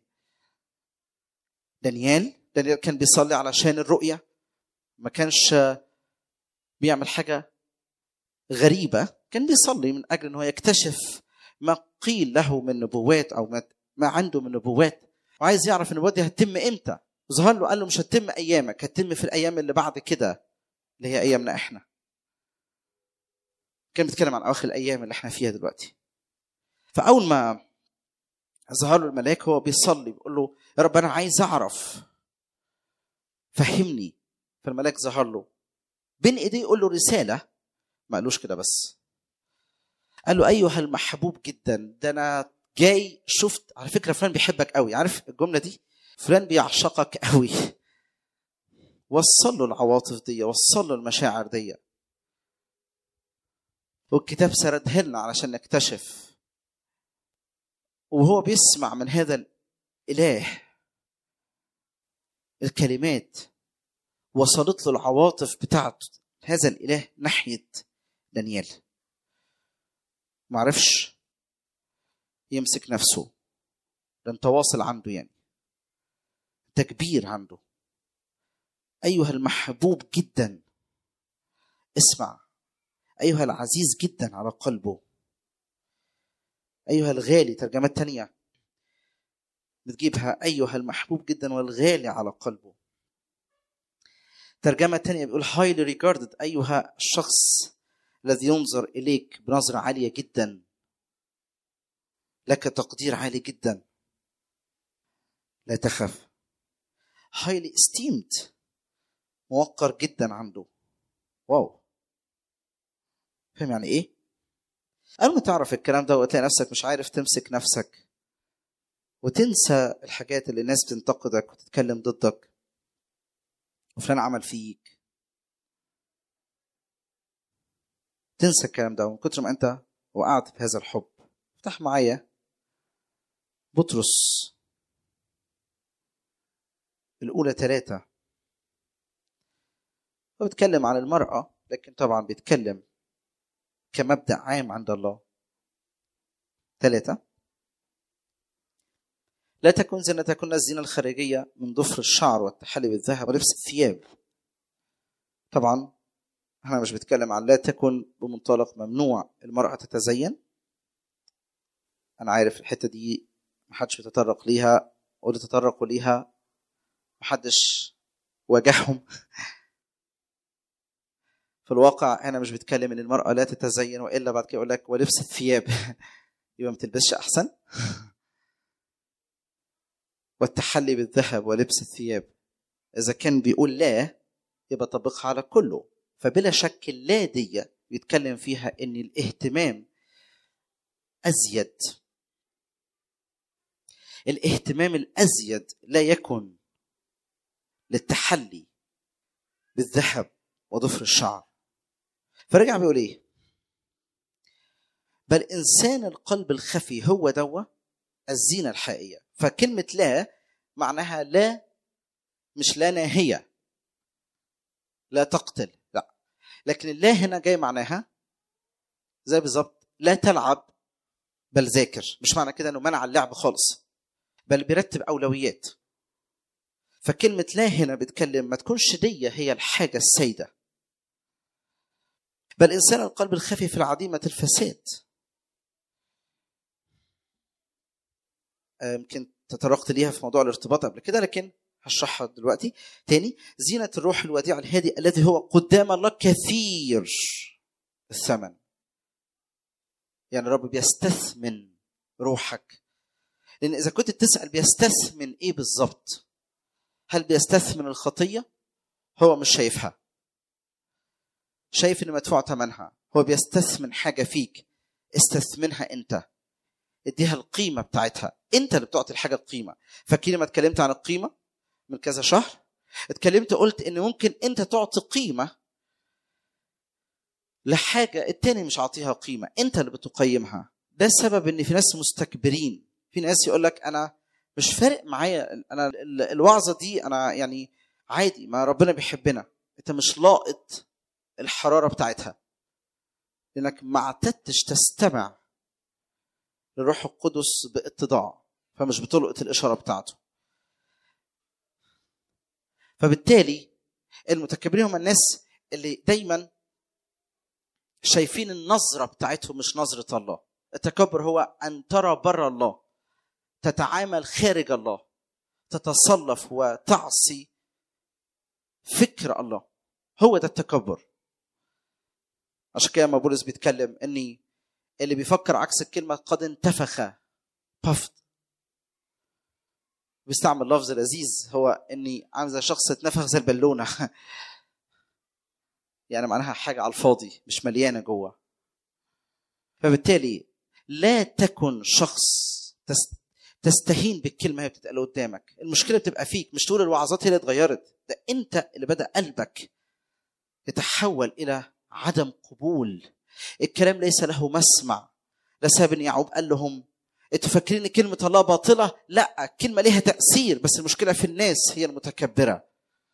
دانيال دانيال كان بيصلي علشان الرؤيه ما كانش بيعمل حاجه غريبه كان بيصلي من اجل ان هو يكتشف ما قيل له من نبوات او ما ما عنده من نبوات وعايز يعرف النبوات دي هتتم امتى ظهر له قال له مش هتتم ايامك هتتم في الايام اللي بعد كده اللي هي ايامنا احنا كان بيتكلم عن اواخر الايام اللي احنا فيها دلوقتي فاول ما ظهر له الملاك هو بيصلي بيقول له يا رب انا عايز اعرف فهمني فالملاك ظهر له بين ايديه يقول له رساله ما قالوش كده بس قال له ايها المحبوب جدا ده انا جاي شفت على فكره فلان بيحبك قوي عارف الجمله دي فلان بيعشقك قوي وصل له العواطف دي وصل له المشاعر دي والكتاب سردها لنا علشان نكتشف وهو بيسمع من هذا الاله الكلمات وصلت له العواطف بتاعت هذا الاله ناحيه دانيال معرفش يمسك نفسه لان تواصل عنده يعني تكبير عنده ايها المحبوب جدا اسمع ايها العزيز جدا على قلبه ايها الغالي ترجمات تانية بتجيبها ايها المحبوب جدا والغالي على قلبه ترجمة تانية بيقول highly regarded أيها الشخص الذي ينظر إليك بنظرة عالية جدا لك تقدير عالي جدا لا تخف highly esteemed موقر جدا عنده واو فاهم يعني ايه اول ما تعرف الكلام ده وتلاقي نفسك مش عارف تمسك نفسك وتنسى الحاجات اللي الناس بتنتقدك وتتكلم ضدك وفلان عمل فيك تنسى الكلام ده ومن كتر ما انت وقعت في هذا الحب افتح معايا بطرس الأولى ثلاثة هو بيتكلم عن المرأة لكن طبعا بيتكلم كمبدأ عام عند الله ثلاثة لا تكن زينتكن الزينة الخارجية من ضفر الشعر والتحلي بالذهب ولبس الثياب طبعا احنا مش بنتكلم عن لا تكن بمنطلق ممنوع المرأة تتزين أنا عارف الحتة دي محدش بيتطرق ليها واللي تطرقوا ليها محدش واجههم في الواقع انا مش بتكلم ان المراه لا تتزين والا بعد كده يقول لك ولبس الثياب يبقى ما تلبسش احسن والتحلي بالذهب ولبس الثياب اذا كان بيقول لا يبقى طبقها على كله فبلا شك اللا دي بيتكلم فيها ان الاهتمام ازيد الاهتمام الازيد لا يكن للتحلي بالذهب وضفر الشعر فرجع بيقول ايه بل انسان القلب الخفي هو دوا الزينه الحقيقيه فكلمه لا معناها لا مش لا ناهيه لا تقتل لا لكن اللا هنا جاي معناها زي بالظبط لا تلعب بل ذاكر مش معنى كده انه منع اللعب خالص بل بيرتب اولويات فكلمة لا هنا بتكلم ما تكونش دي هي الحاجة السيدة بل إنسان القلب الخفي في العديمة الفساد يمكن تطرقت ليها في موضوع الارتباط قبل كده لكن هشرحها دلوقتي تاني زينة الروح الوديع الهادي الذي هو قدام الله كثير الثمن يعني الرب بيستثمن روحك لان اذا كنت تسال بيستثمن ايه بالظبط هل بيستثمن الخطيه هو مش شايفها شايف ان مدفوع ثمنها هو بيستثمن حاجه فيك استثمنها انت اديها القيمه بتاعتها انت اللي بتعطي الحاجه القيمه فاكرين لما اتكلمت عن القيمه من كذا شهر اتكلمت قلت ان ممكن انت تعطي قيمه لحاجه التاني مش عاطيها قيمه انت اللي بتقيمها ده السبب ان في ناس مستكبرين في ناس يقول لك انا مش فارق معايا انا ال- الوعظه دي انا يعني عادي ما ربنا بيحبنا انت مش لاقط الحراره بتاعتها لانك ما اعتدتش تستمع للروح القدس باتضاع فمش بتلقط الاشاره بتاعته فبالتالي المتكبرين هم الناس اللي دايما شايفين النظره بتاعتهم مش نظره الله التكبر هو ان ترى بر الله تتعامل خارج الله تتصلف وتعصي فكر الله هو ده التكبر عشان كده لما بولس بيتكلم اني اللي بيفكر عكس الكلمه قد انتفخ بفت بيستعمل لفظ لذيذ هو اني عامل زي شخص اتنفخ زي البالونه يعني معناها حاجه على الفاضي مش مليانه جوه فبالتالي لا تكن شخص تست تستهين بالكلمه هي بتتقال قدامك المشكله بتبقى فيك مش تقول الوعظات هي اللي اتغيرت ده انت اللي بدا قلبك يتحول الى عدم قبول الكلام ليس له مسمع لسبب ان يعقوب قال لهم انتوا فاكرين ان كلمه الله باطله لا الكلمه ليها تاثير بس المشكله في الناس هي المتكبره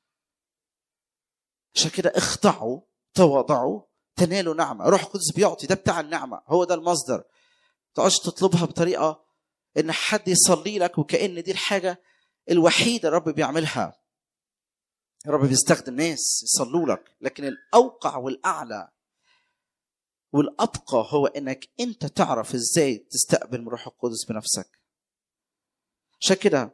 عشان كده اخضعوا تواضعوا تنالوا نعمه روح القدس بيعطي ده بتاع النعمه هو ده المصدر ما تقعدش تطلبها بطريقه ان حد يصلي لك وكان دي الحاجه الوحيده الرب بيعملها الرب بيستخدم ناس يصلوا لك لكن الاوقع والاعلى والابقى هو انك انت تعرف ازاي تستقبل من روح القدس بنفسك عشان كده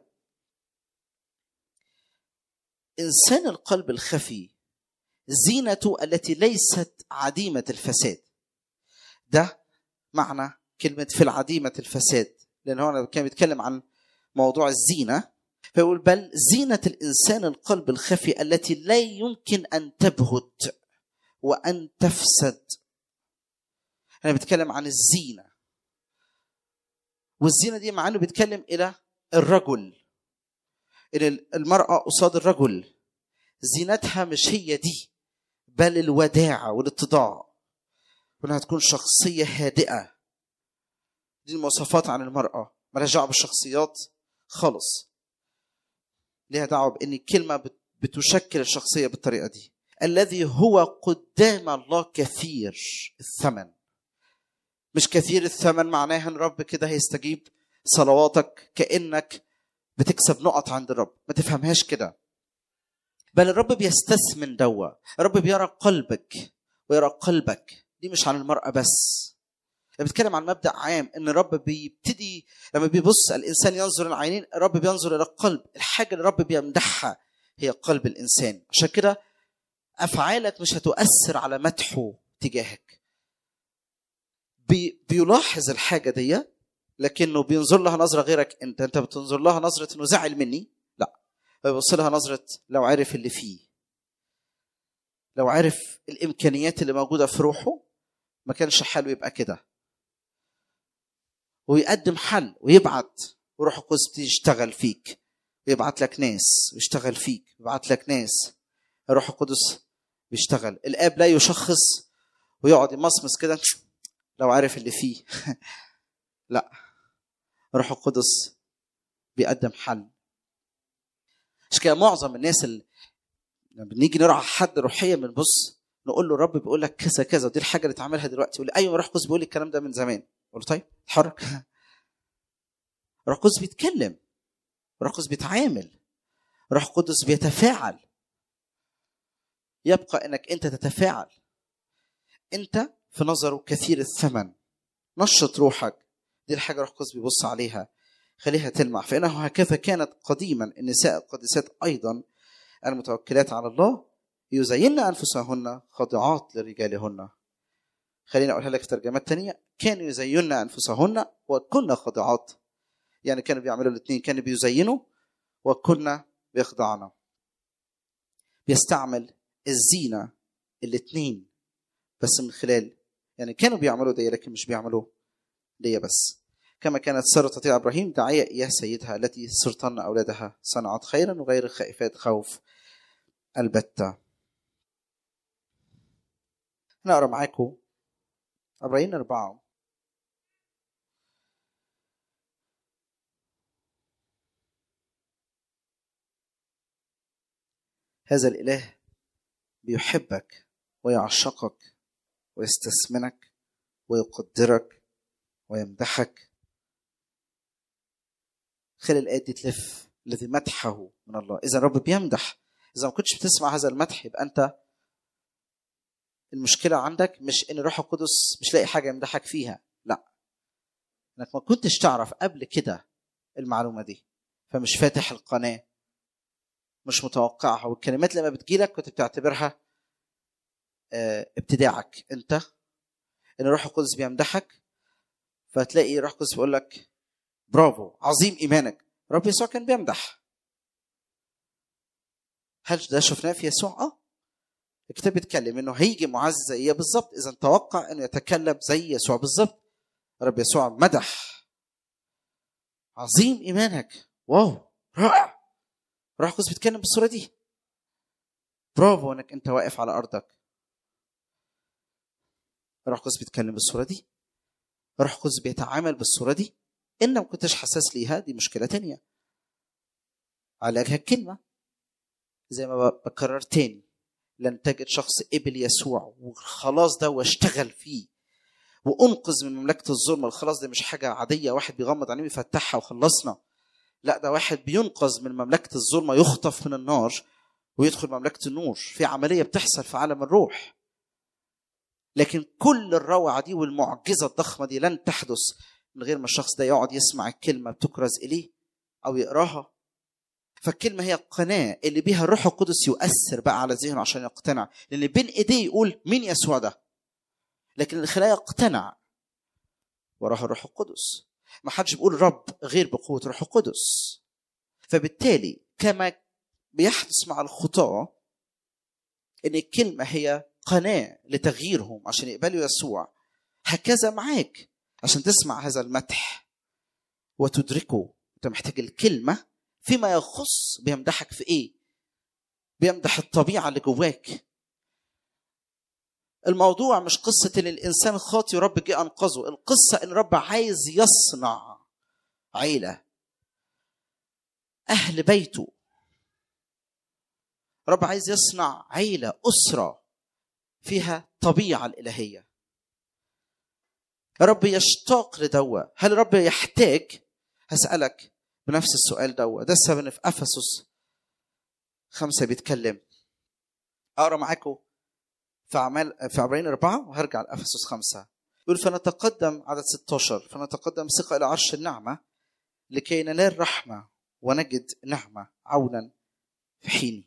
انسان القلب الخفي زينته التي ليست عديمه الفساد ده معنى كلمه في العديمه الفساد لان هو كان بيتكلم عن موضوع الزينه فيقول بل زينه الانسان القلب الخفي التي لا يمكن ان تبهت وان تفسد انا بتكلم عن الزينه والزينه دي مع انه بيتكلم الى الرجل الى المراه قصاد الرجل زينتها مش هي دي بل الوداعه والاتضاع وانها تكون شخصيه هادئه دي المواصفات عن المراه مالهاش دعوه بالشخصيات خالص ليها دعوه بان الكلمه بتشكل الشخصيه بالطريقه دي الذي هو قدام الله كثير الثمن مش كثير الثمن معناها ان الرب كده هيستجيب صلواتك كانك بتكسب نقط عند الرب ما تفهمهاش كده بل الرب بيستثمن دوا الرب بيرى قلبك ويرى قلبك دي مش عن المرأة بس أنا بتكلم عن مبدأ عام ان الرب بيبتدي لما بيبص الانسان ينظر العينين الرب بينظر الى القلب الحاجة اللي الرب بيمدحها هي قلب الانسان عشان كده افعالك مش هتؤثر على مدحه تجاهك بي بيلاحظ الحاجة دي لكنه بينظر لها نظرة غيرك انت انت بتنظر لها نظرة انه زعل مني لا بيبص لها نظرة لو عرف اللي فيه لو عرف الامكانيات اللي موجودة في روحه ما كانش حاله يبقى كده ويقدم حل ويبعت وروح القدس بتيجي يشتغل فيك ويبعت لك ناس ويشتغل فيك ويبعت لك ناس الروح القدس بيشتغل الاب لا يشخص ويقعد يمصمص كده لو عارف اللي فيه لا روح القدس بيقدم حل مش كده معظم الناس اللي لما بنيجي نرعى حد روحيا بنبص نقول له الرب بيقول لك كذا كذا ودي الحاجه اللي اتعملها دلوقتي يقول لي ايوه روح القدس بيقول لي الكلام ده من زمان اقول له طيب اتحرك روح القدس بيتكلم روح القدس بيتعامل روح القدس بيتفاعل يبقى انك انت تتفاعل انت في نظره كثير الثمن نشط روحك دي الحاجه روح القدس بيبص عليها خليها تلمع فإنه هكذا كانت قديما النساء القديسات أيضا المتوكلات على الله يزين أنفسهن خاضعات لرجالهن خليني أقولها لك في ترجمات تانية كانوا يزينن أنفسهن وكنا خاضعات يعني كانوا بيعملوا الاثنين كانوا بيزينوا وكنا بيخضعنا بيستعمل الزينة الاثنين بس من خلال يعني كانوا بيعملوا دي لكن مش بيعملوا دي بس كما كانت سارة تطيع إبراهيم داعية إياه سيدها التي صرتن أولادها صنعت خيرا وغير خائفات خوف البتة نقرأ معاكم عبرين أربعة هذا الإله بيحبك ويعشقك ويستثمنك ويقدرك ويمدحك خلي الآية دي تلف الذي مدحه من الله إذا الرب بيمدح إذا ما كنتش بتسمع هذا المدح يبقى أنت المشكلة عندك مش إن الروح القدس مش لاقي حاجة يمدحك فيها لا إنك ما كنتش تعرف قبل كده المعلومة دي فمش فاتح القناة مش متوقعها والكلمات لما بتجيلك كنت بتعتبرها اه ابتداعك انت ان الروح القدس بيمدحك فتلاقي الروح القدس بيقول لك برافو عظيم ايمانك رب يسوع كان بيمدح هل ده شفناه في يسوع اه الكتاب بيتكلم انه هيجي معزز زي بالظبط اذا توقع انه يتكلم زي يسوع بالظبط رب يسوع مدح عظيم ايمانك واو رائع روح القدس بيتكلم بالصوره دي برافو انك انت واقف على ارضك روح القدس بيتكلم بالصوره دي روح القدس بيتعامل بالصوره دي ان ما كنتش حساس ليها دي مشكله تانية علاجها الكلمه زي ما بكرر تاني لن تجد شخص قبل يسوع وخلاص ده واشتغل فيه وانقذ من مملكه الظلم الخلاص ده مش حاجه عاديه واحد بيغمض عينيه ويفتحها وخلصنا لا ده واحد بينقذ من مملكه الظلمه يخطف من النار ويدخل مملكه النور في عمليه بتحصل في عالم الروح لكن كل الروعه دي والمعجزه الضخمه دي لن تحدث من غير ما الشخص ده يقعد يسمع الكلمه بتكرز اليه او يقراها فالكلمه هي القناه اللي بيها الروح القدس يؤثر بقى على ذهنه عشان يقتنع لان بين ايديه يقول مين يسوع ده لكن اللي خلاه يقتنع وراها الروح القدس ما حدش بيقول رب غير بقوه الروح القدس فبالتالي كما بيحدث مع الخطاه ان الكلمه هي قناه لتغييرهم عشان يقبلوا يسوع هكذا معاك عشان تسمع هذا المدح وتدركه انت محتاج الكلمه فيما يخص بيمدحك في ايه بيمدح الطبيعه اللي جواك الموضوع مش قصة إن الإنسان خاطي ورب جه أنقذه، القصة إن رب عايز يصنع عيلة أهل بيته رب عايز يصنع عيلة أسرة فيها طبيعة الإلهية رب يشتاق لدوا هل رب يحتاج هسألك بنفس السؤال دوا ده السبب إن في أفسس خمسة بيتكلم أقرأ معاكم في أعمال في عبرين أربعة وهرجع لأفسس خمسة يقول فنتقدم عدد 16 فنتقدم ثقة إلى عرش النعمة لكي ننال رحمة ونجد نعمة عونا في حينه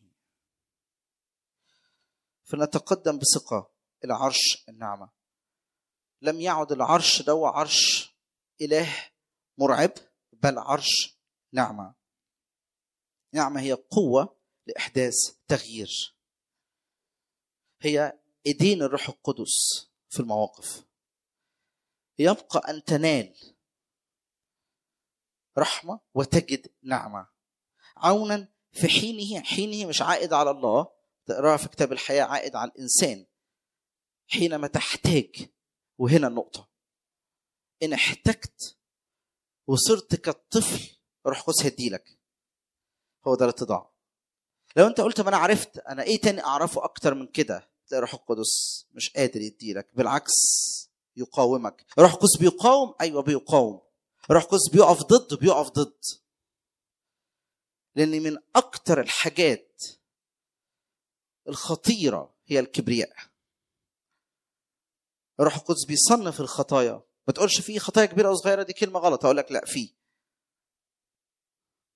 فنتقدم بثقة إلى عرش النعمة لم يعد العرش ده عرش إله مرعب بل عرش نعمة نعمة هي قوة لإحداث تغيير هي ايدين الروح القدس في المواقف يبقى ان تنال رحمه وتجد نعمه عونا في حينه حينه مش عائد على الله تقراها في كتاب الحياه عائد على الانسان حينما تحتاج وهنا النقطه ان احتجت وصرت كالطفل روح القدس هيديلك هو ده الاتضاع لو انت قلت ما انا عرفت انا ايه تاني اعرفه اكتر من كده تلاقي روح القدس مش قادر يديلك بالعكس يقاومك روح القدس بيقاوم ايوه بيقاوم روح القدس بيقف ضد بيقف ضد لان من اكتر الحاجات الخطيره هي الكبرياء روح القدس بيصنف الخطايا ما تقولش في خطايا كبيره او صغيره دي كلمه غلط اقول لك لا في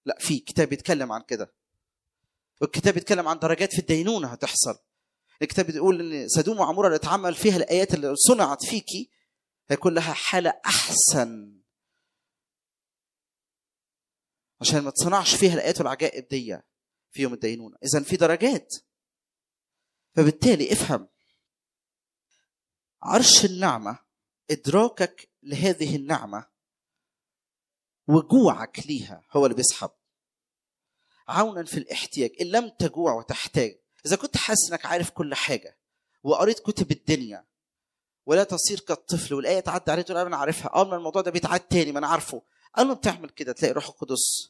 لا في كتاب بيتكلم عن كده والكتاب بيتكلم عن درجات في الدينونه هتحصل الكتاب بيقول ان سدوم وعموره اللي اتعمل فيها الايات اللي صنعت فيكي هيكون لها حاله احسن عشان ما تصنعش فيها الايات والعجائب دي في يوم الدينونه اذا في درجات فبالتالي افهم عرش النعمه ادراكك لهذه النعمه وجوعك ليها هو اللي بيسحب عونا في الاحتياج ان لم تجوع وتحتاج اذا كنت حاسس انك عارف كل حاجه وقريت كتب الدنيا ولا تصير كالطفل والايه تعدي عليك تقول انا عارفها اه ما الموضوع ده بيتعاد تاني ما انا عارفه اول ما بتعمل كده تلاقي روح القدس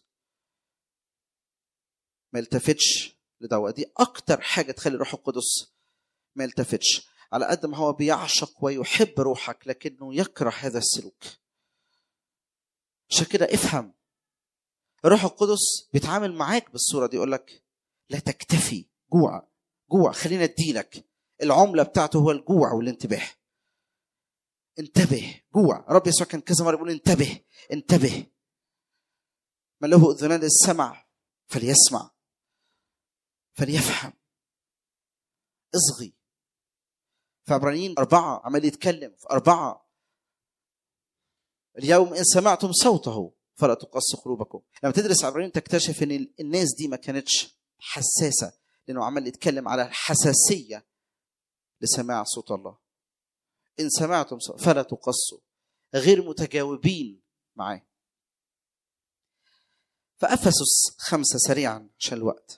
ما يلتفتش لدوا دي اكتر حاجه تخلي روح القدس ما يلتفتش على قد ما هو بيعشق ويحب روحك لكنه يكره هذا السلوك عشان كده افهم الروح القدس بيتعامل معاك بالصوره دي يقول لك لا تكتفي جوع جوع خلينا اديلك العمله بتاعته هو الجوع والانتباه انتبه جوع رب يسوع كان كذا مره بيقول انتبه انتبه من له اذنان للسمع فليسمع فليفهم اصغي في عبرانيين أربعة عمال يتكلم في أربعة اليوم إن سمعتم صوته فلا تقص قلوبكم لما تدرس عبرانيين تكتشف إن الناس دي ما كانتش حساسة لأنه عمال يتكلم على الحساسية لسماع صوت الله إن سمعتم صوت فلا تقصوا غير متجاوبين معاه فأفسس خمسة سريعا عشان الوقت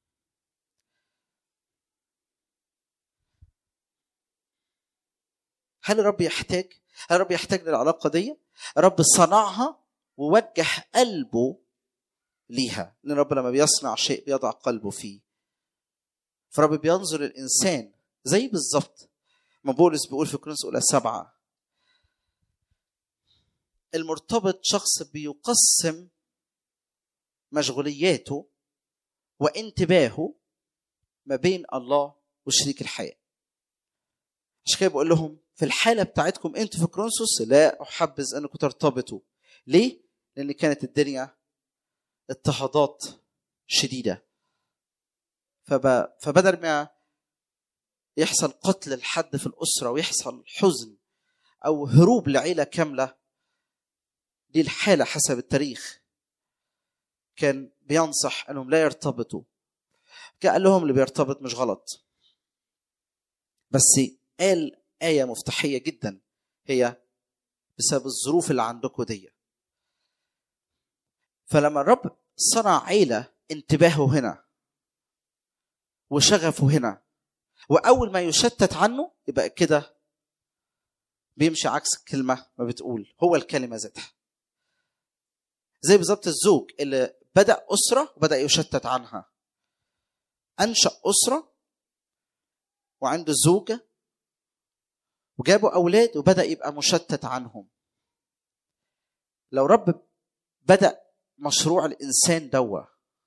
هل الرب يحتاج هل الرب يحتاج للعلاقة دي الرب صنعها ووجه قلبه ليها لأن الرب لما بيصنع شيء بيضع قلبه فيه فالرب بينظر الإنسان زي بالظبط ما بولس بيقول في كورنثوس الاولى سبعه المرتبط شخص بيقسم مشغولياته وانتباهه ما بين الله وشريك الحياه عشان كده بقول لهم في الحاله بتاعتكم انتوا في كرونسوس لا احبذ انكم ترتبطوا ليه؟ لان كانت الدنيا اضطهادات شديده فب... فبدل ما يحصل قتل لحد في الأسرة ويحصل حزن أو هروب لعيلة كاملة دي الحالة حسب التاريخ كان بينصح أنهم لا يرتبطوا قال لهم اللي بيرتبط مش غلط بس قال آية مفتاحية جدا هي بسبب الظروف اللي عندكم دي فلما الرب صنع عيلة انتباهه هنا وشغفه هنا واول ما يشتت عنه يبقى كده بيمشي عكس الكلمه ما بتقول هو الكلمه ذاتها زي بالظبط الزوج اللي بدا اسره وبدا يشتت عنها انشا اسره وعنده زوجه وجابوا اولاد وبدا يبقى مشتت عنهم لو رب بدا مشروع الانسان دوا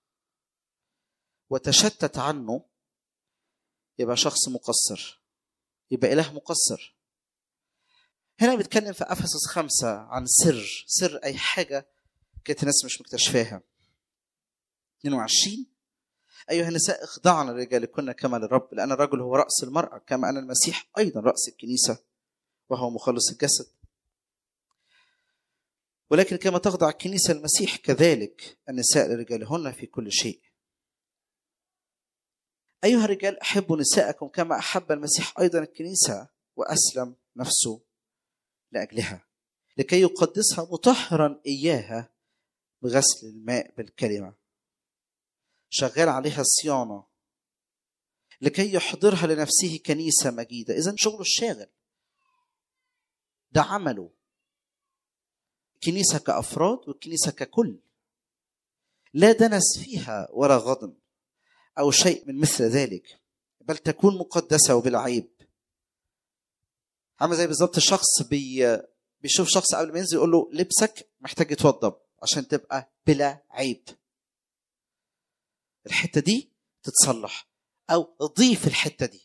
وتشتت عنه يبقى شخص مقصر يبقى إله مقصر هنا بيتكلم في أفسس خمسة عن سر سر أي حاجة كانت الناس مش مكتشفاها 22 أيها النساء اخضعن لرجالكن كما للرب لأن الرجل هو رأس المرأة كما أن المسيح أيضا رأس الكنيسة وهو مخلص الجسد ولكن كما تخضع الكنيسة المسيح كذلك النساء لرجالهن في كل شيء أيها الرجال أحبوا نساءكم كما أحب المسيح أيضا الكنيسة وأسلم نفسه لأجلها لكي يقدسها مطهرا إياها بغسل الماء بالكلمة شغال عليها صيانة لكي يحضرها لنفسه كنيسة مجيدة إذا شغله الشاغل ده عمله كنيسة كأفراد والكنيسة ككل لا دنس فيها ولا غضن أو شيء من مثل ذلك بل تكون مقدسة وبلا عيب عامل زي بالظبط الشخص بي بيشوف شخص قبل ما ينزل يقول له لبسك محتاج يتوضب عشان تبقى بلا عيب الحتة دي تتصلح أو ضيف الحتة دي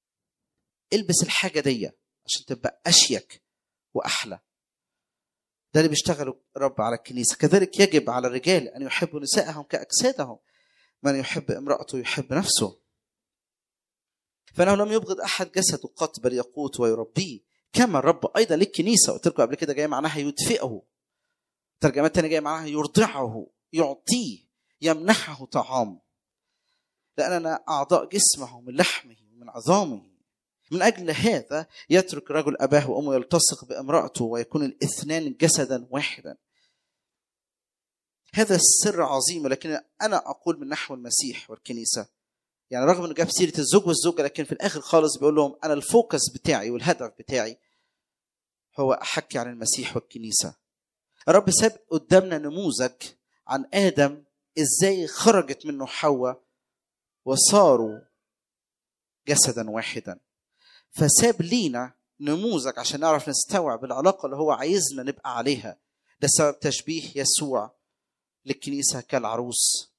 البس الحاجة دي عشان تبقى أشيك وأحلى ده اللي بيشتغل رب على الكنيسه كذلك يجب على الرجال ان يحبوا نسائهم كاجسادهم من يحب امراته يحب نفسه فانه لم يبغض احد جسده قط بل يقوت ويربيه كما الرب ايضا للكنيسه قلت لكم قبل كده جاي معناها يدفئه ترجمات تانية جاي معناها يرضعه يعطيه يمنحه طعام لأننا أعضاء جسمه من لحمه ومن عظامه من أجل هذا يترك رجل أباه وأمه يلتصق بامرأته ويكون الاثنان جسدا واحدا هذا السر عظيم لكن أنا أقول من نحو المسيح والكنيسة يعني رغم انه جاب سيره الزوج والزوجه لكن في الاخر خالص بيقول لهم انا الفوكس بتاعي والهدف بتاعي هو احكي عن المسيح والكنيسه الرب ساب قدامنا نموذج عن ادم ازاي خرجت منه حواء وصاروا جسدا واحدا فساب لينا نموذج عشان نعرف نستوعب العلاقه اللي هو عايزنا نبقى عليها ده سبب تشبيه يسوع للكنيسه كالعروس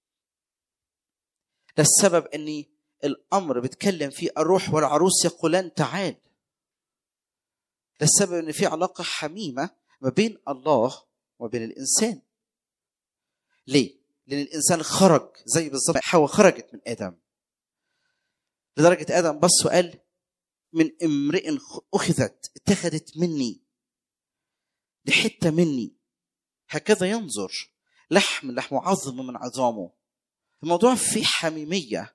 ده السبب اني الامر بيتكلم فيه الروح والعروس يقولان تعال ده السبب ان في علاقه حميمه ما بين الله وبين الانسان ليه لان الانسان خرج زي بالظبط حواء خرجت من ادم لدرجه ادم بص وقال من امرئ اخذت اتخذت مني دي حته مني هكذا ينظر لحم من لحم وعظم من عظامه الموضوع فيه حميميه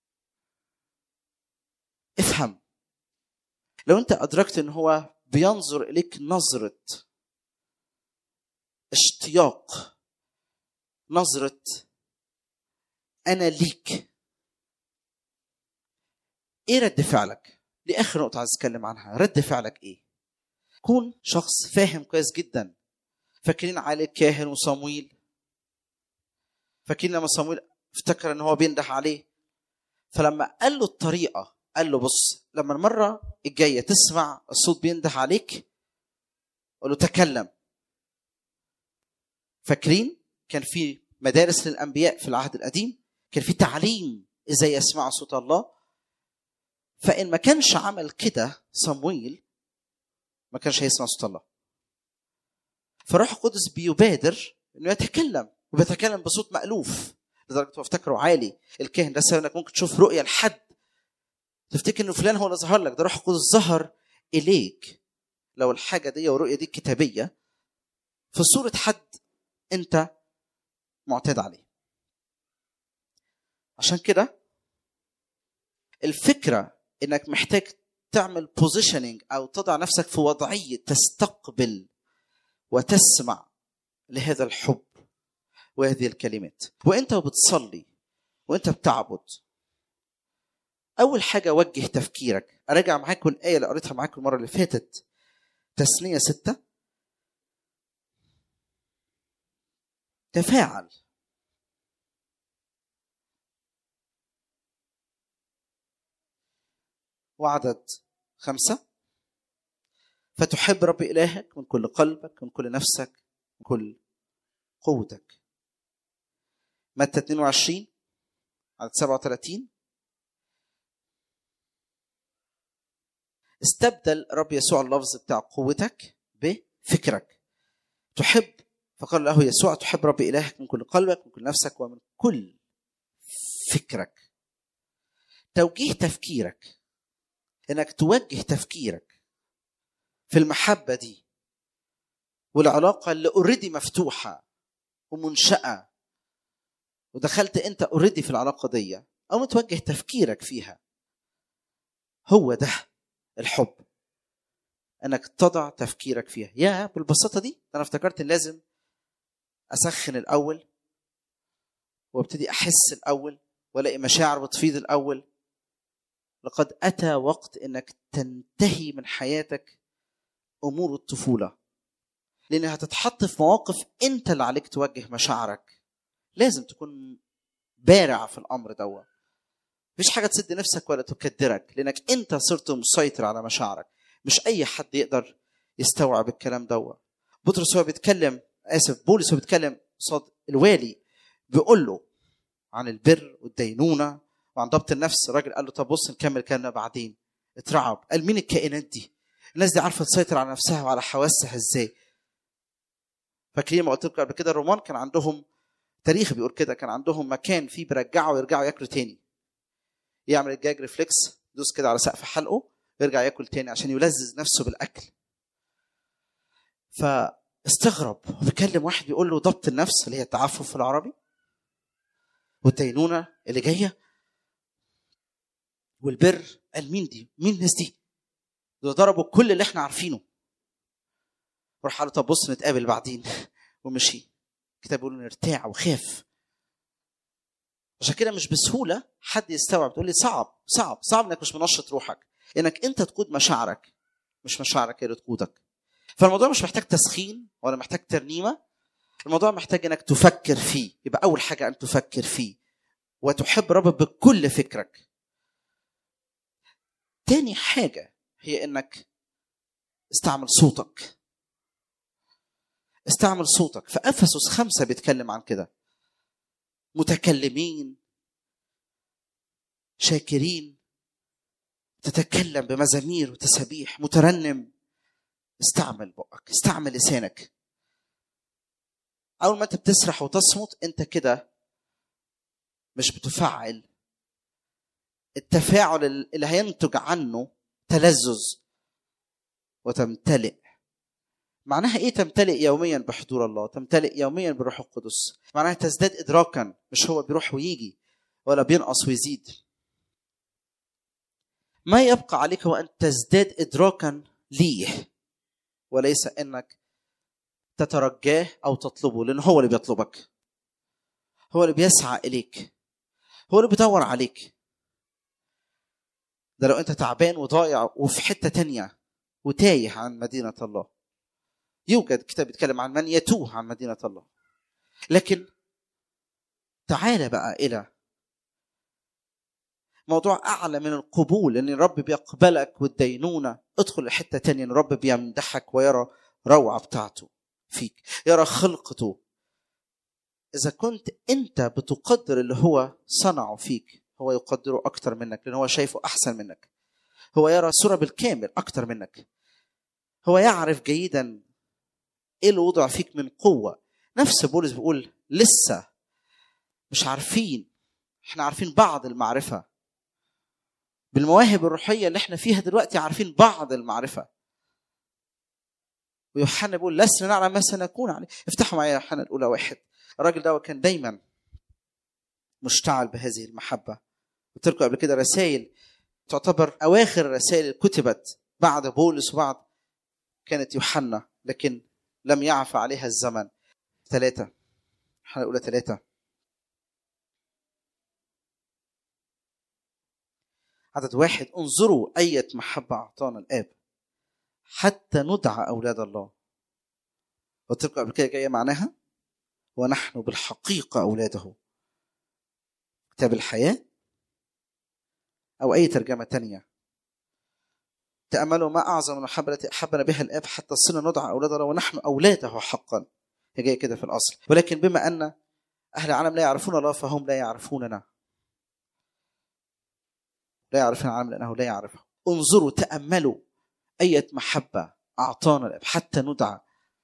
افهم لو انت ادركت ان هو بينظر اليك نظره اشتياق نظره انا ليك ايه رد فعلك دي اخر نقطه عايز اتكلم عنها رد فعلك ايه كون شخص فاهم كويس جدا فاكرين علي كاهن وصمويل فاكرين لما صمويل افتكر ان هو بينده عليه فلما قال له الطريقه قال له بص لما المره الجايه تسمع الصوت بينده عليك قال له تكلم فاكرين كان في مدارس للانبياء في العهد القديم كان في تعليم ازاي يسمعوا صوت الله فان ما كانش عمل كده صمويل ما كانش هيسمع صوت الله فالروح القدس بيبادر انه يتكلم وبيتكلم بصوت مألوف لدرجه هو افتكره عالي الكاهن ده سبب انك ممكن تشوف رؤيه لحد تفتكر انه فلان هو اللي ظهر لك ده روح القدس ظهر اليك لو الحاجه دي والرؤيه دي كتابيه في صوره حد انت معتاد عليه عشان كده الفكره انك محتاج تعمل بوزيشننج او تضع نفسك في وضعيه تستقبل وتسمع لهذا الحب وهذه الكلمات وانت بتصلي وانت بتعبد اول حاجه وجه تفكيرك اراجع معاكم الايه اللي قريتها معاكم المره اللي فاتت تثنيه ستة تفاعل وعدد خمسة فتحب رب إلهك من كل قلبك من كل نفسك من كل قوتك متى 22 عدد 37 استبدل رب يسوع اللفظ بتاع قوتك بفكرك تحب فقال له يسوع تحب رب إلهك من كل قلبك من كل نفسك ومن كل فكرك توجيه تفكيرك انك توجه تفكيرك في المحبة دي والعلاقة اللي اوريدي مفتوحة ومنشأة ودخلت انت اوريدي في العلاقة دي او متوجه تفكيرك فيها هو ده الحب انك تضع تفكيرك فيها يا بالبساطة دي انا افتكرت ان لازم اسخن الاول وابتدي احس الاول والاقي مشاعر بتفيض الاول لقد اتى وقت انك تنتهي من حياتك امور الطفوله لان هتتحط في مواقف انت اللي عليك توجه مشاعرك لازم تكون بارع في الامر دوت مفيش حاجه تسد نفسك ولا تكدرك لانك انت صرت مسيطر على مشاعرك مش اي حد يقدر يستوعب الكلام دوت بطرس هو بيتكلم اسف بولس هو بيتكلم قصاد الوالي بيقول له عن البر والدينونه وعن ضبط النفس الراجل قال له طب بص نكمل كلامنا بعدين اترعب قال مين الكائنات دي الناس دي عارفه تسيطر على نفسها وعلى حواسها ازاي فاكرين ما قلت لكم قبل كده الرومان كان عندهم تاريخ بيقول كده كان عندهم مكان فيه بيرجعوا ويرجعوا ياكلوا تاني يعمل الدجاج ريفلكس يدوس كده على سقف حلقه ويرجع ياكل تاني عشان يلذذ نفسه بالاكل فاستغرب وبيكلم واحد بيقول له ضبط النفس اللي هي التعفف في العربي والدينونه اللي جايه والبر قال مين دي؟ مين الناس دي؟ دول ضربوا كل اللي احنا عارفينه راح قال له طب بص نتقابل بعدين ومشي الكتاب بيقول نرتاع وخاف عشان كده مش بسهوله حد يستوعب تقول لي صعب صعب صعب انك مش منشط روحك انك انت تقود مشاعرك مش مشاعرك هي اللي تقودك فالموضوع مش محتاج تسخين ولا محتاج ترنيمه الموضوع محتاج انك تفكر فيه يبقى اول حاجه ان تفكر فيه وتحب رب بكل فكرك تاني حاجه هي انك استعمل صوتك استعمل صوتك فافسس خمسه بيتكلم عن كده متكلمين شاكرين تتكلم بمزامير وتسابيح مترنم استعمل بقك استعمل لسانك اول ما انت بتسرح وتصمت انت كده مش بتفعل التفاعل اللي هينتج عنه تلذذ وتمتلئ معناها ايه تمتلئ يوميا بحضور الله تمتلئ يوميا بالروح القدس معناها تزداد ادراكا مش هو بيروح ويجي ولا بينقص ويزيد ما يبقى عليك هو ان تزداد ادراكا ليه وليس انك تترجاه او تطلبه لان هو اللي بيطلبك هو اللي بيسعى اليك هو اللي بيدور عليك ده لو انت تعبان وضايع وفي حته تانية وتايه عن مدينه الله يوجد كتاب بيتكلم عن من يتوه عن مدينه الله لكن تعال بقى الى موضوع اعلى من القبول ان الرب بيقبلك والدينونه ادخل لحته تانية ان الرب بيمدحك ويرى روعه بتاعته فيك يرى خلقته اذا كنت انت بتقدر اللي هو صنعه فيك هو يقدره اكتر منك لان هو شايفه احسن منك هو يرى الصوره بالكامل اكتر منك هو يعرف جيدا ايه اللي وضع فيك من قوه نفس بولس بيقول لسه مش عارفين احنا عارفين بعض المعرفه بالمواهب الروحيه اللي احنا فيها دلوقتي عارفين بعض المعرفه ويوحنا بيقول لسنا نعلم ما سنكون عليه افتحوا معايا يوحنا الاولى واحد الراجل ده كان دايما مشتعل بهذه المحبه قلت لكم قبل كده رسائل تعتبر اواخر الرسائل اللي كتبت بعد بولس وبعد كانت يوحنا لكن لم يعفى عليها الزمن ثلاثة يوحنا الأولى ثلاثة عدد واحد انظروا أية محبة أعطانا الآب حتى ندعى أولاد الله قلت لكم قبل كده جاية معناها ونحن بالحقيقة أولاده كتاب الحياة أو أي ترجمة تانية تأملوا ما أعظم المحبة التي أحبنا بها الآب حتى صرنا ندعى أولاد الله ونحن أولاده حقا هي جاية كده في الأصل ولكن بما أن أهل العالم لا يعرفون الله فهم لا يعرفوننا لا يعرفون العالم لأنه لا يعرفه انظروا تأملوا أية محبة أعطانا الآب حتى ندعى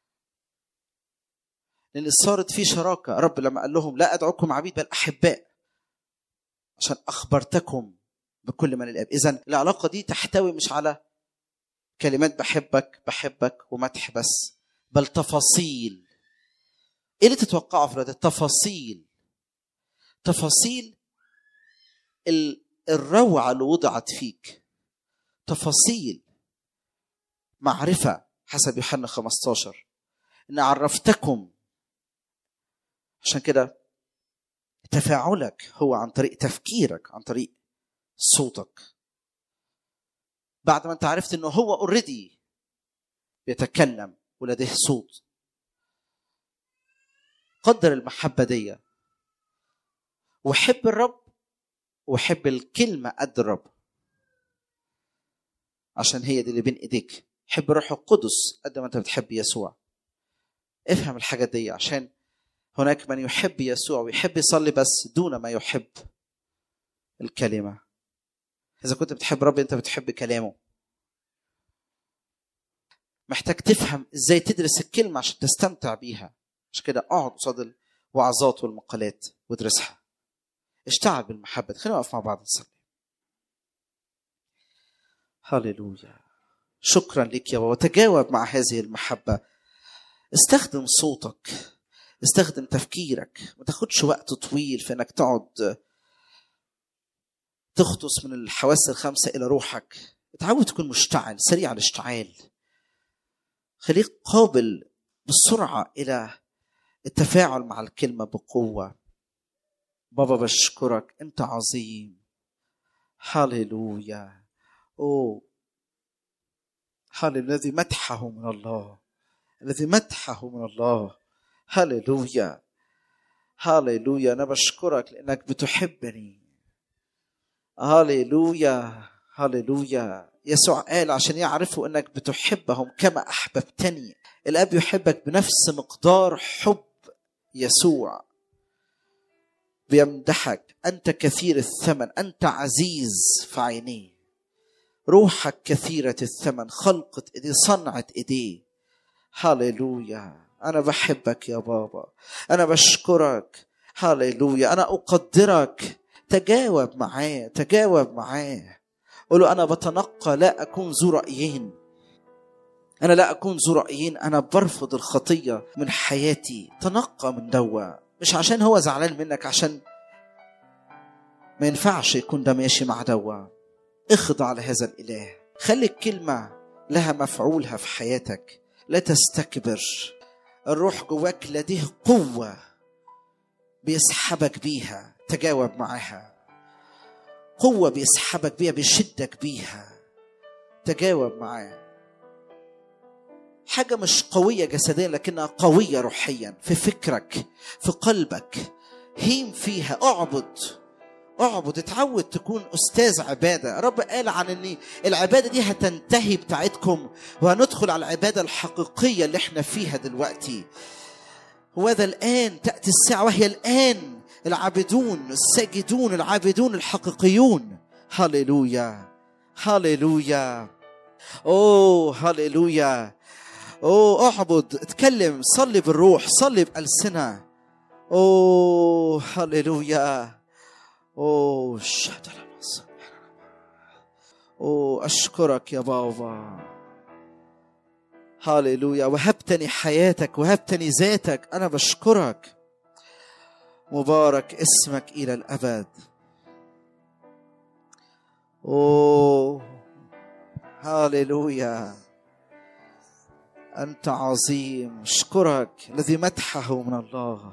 لأن صارت في شراكة رب لما قال لهم لا أدعوكم عبيد بل أحباء عشان أخبرتكم بكل من الآب إذا العلاقة دي تحتوي مش على كلمات بحبك بحبك ومدح بس بل تفاصيل ايه اللي تتوقعه في الوقت التفاصيل تفاصيل الروعة اللي وضعت فيك تفاصيل معرفة حسب يوحنا 15 إن عرفتكم عشان كده تفاعلك هو عن طريق تفكيرك عن طريق صوتك بعد ما انت عرفت انه هو اوريدي بيتكلم ولديه صوت قدر المحبة دي وحب الرب وحب الكلمة قد الرب عشان هي دي اللي بين ايديك حب الروح القدس قد ما انت بتحب يسوع افهم الحاجات دي عشان هناك من يحب يسوع ويحب يصلي بس دون ما يحب الكلمة إذا كنت بتحب رب أنت بتحب كلامه محتاج تفهم إزاي تدرس الكلمة عشان تستمتع بيها عشان كده اقعد قصاد الوعظات والمقالات وادرسها اشتعل بالمحبة خلينا نقف مع بعض نصلي هللويا شكرا لك يا بابا تجاوب مع هذه المحبة استخدم صوتك استخدم تفكيرك ما تاخدش وقت طويل في انك تقعد تغطس من الحواس الخمسة إلى روحك اتعود تكون مشتعل سريع الاشتعال خليك قابل بسرعة إلى التفاعل مع الكلمة بقوة بابا بشكرك أنت عظيم هللويا أوه هللويا الذي مدحه من الله الذي مدحه من الله هللويا هللويا أنا بشكرك لأنك بتحبني هللويا هللويا يسوع قال عشان يعرفوا انك بتحبهم كما احببتني الاب يحبك بنفس مقدار حب يسوع بيمدحك انت كثير الثمن انت عزيز في عينيه روحك كثيرة الثمن خلقة ايديه صنعة ايديه هللويا انا بحبك يا بابا انا بشكرك هللويا انا اقدرك تجاوب معاه تجاوب معاه قول له انا بتنقى لا اكون ذو رايين انا لا اكون ذو رايين انا برفض الخطيه من حياتي تنقى من دوا مش عشان هو زعلان منك عشان ما ينفعش يكون ده ماشي مع دوا اخضع لهذا الاله خلي الكلمه لها مفعولها في حياتك لا تستكبر الروح جواك لديه قوه بيسحبك بيها تجاوب معاها قوة بيسحبك بيها بيشدك بيها تجاوب معاه حاجة مش قوية جسديا لكنها قوية روحيا في فكرك في قلبك هيم فيها اعبد اعبد اتعود تكون استاذ عبادة رب قال عن ان العبادة دي هتنتهي بتاعتكم وهندخل على العبادة الحقيقية اللي احنا فيها دلوقتي وهذا الآن تأتي الساعة وهي الآن العابدون الساجدون العابدون الحقيقيون هللويا هللويا اوه هللويا اوه اعبد اتكلم صلي بالروح صلي بألسنة اوه هللويا اوه شهد اوه اشكرك يا بابا هللويا وهبتني حياتك وهبتني ذاتك انا بشكرك مبارك اسمك الى الابد اوه هاليلويا انت عظيم اشكرك الذي مدحه من الله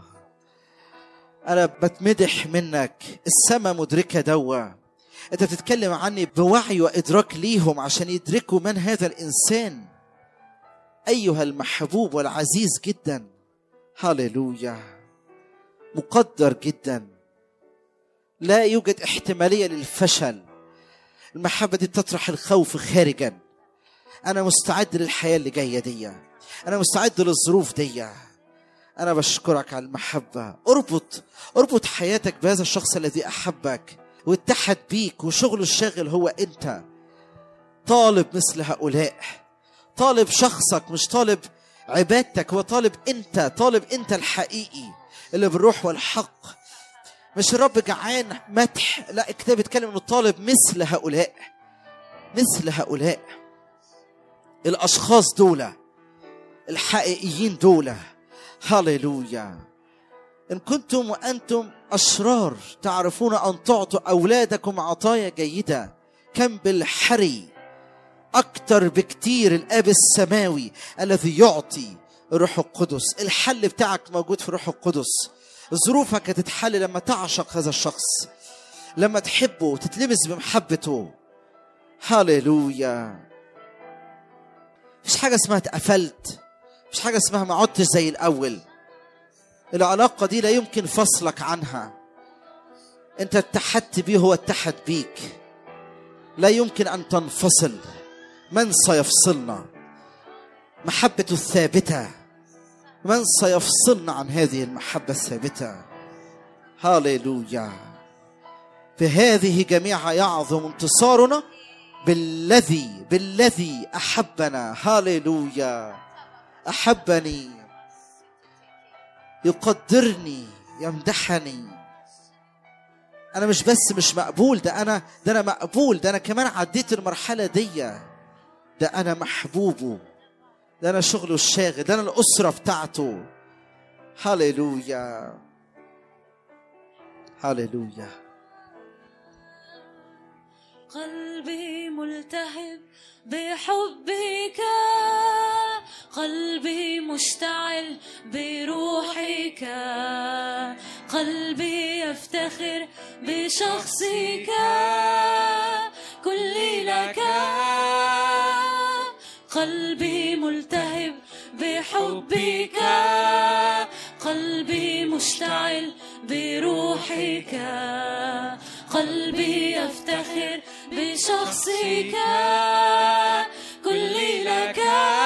انا بتمدح منك السماء مدركه دوا انت بتتكلم عني بوعي وادراك ليهم عشان يدركوا من هذا الانسان ايها المحبوب والعزيز جدا هاليلويا مقدر جدا لا يوجد احتماليه للفشل المحبه دي بتطرح الخوف خارجا انا مستعد للحياه اللي جايه دي انا مستعد للظروف دي انا بشكرك على المحبه اربط اربط حياتك بهذا الشخص الذي احبك واتحد بيك وشغله الشاغل هو انت طالب مثل هؤلاء طالب شخصك مش طالب عبادتك هو طالب انت طالب انت الحقيقي اللي بالروح والحق مش الرب جعان مدح لا الكتاب بيتكلم انه طالب مثل هؤلاء مثل هؤلاء الاشخاص دول الحقيقيين دول هللويا ان كنتم وانتم اشرار تعرفون ان تعطوا اولادكم عطايا جيده كم بالحري اكتر بكتير الاب السماوي الذي يعطي الروح القدس الحل بتاعك موجود في الروح القدس ظروفك هتتحل لما تعشق هذا الشخص لما تحبه وتتلمس بمحبته هاليلويا مفيش حاجة اسمها اتقفلت مفيش حاجة اسمها ما عدتش زي الأول العلاقة دي لا يمكن فصلك عنها انت اتحدت بيه هو اتحد بيك لا يمكن أن تنفصل من سيفصلنا محبته الثابته من سيفصلنا عن هذه المحبة الثابتة هاليلويا في هذه جميعها يعظم انتصارنا بالذي بالذي أحبنا هاليلويا أحبني يقدرني يمدحني انا مش بس مش مقبول ده انا ده انا مقبول ده انا كمان عديت المرحله دي ده انا محبوبه ده انا شغله الشاغل ده انا الاسره بتاعته هللويا هللويا قلبي ملتهب بحبك قلبي مشتعل بروحك قلبي يفتخر بشخصك كلي لك قلبي ملتهب بحبك قلبي مشتعل بروحك قلبي يفتخر بشخصك كلي لك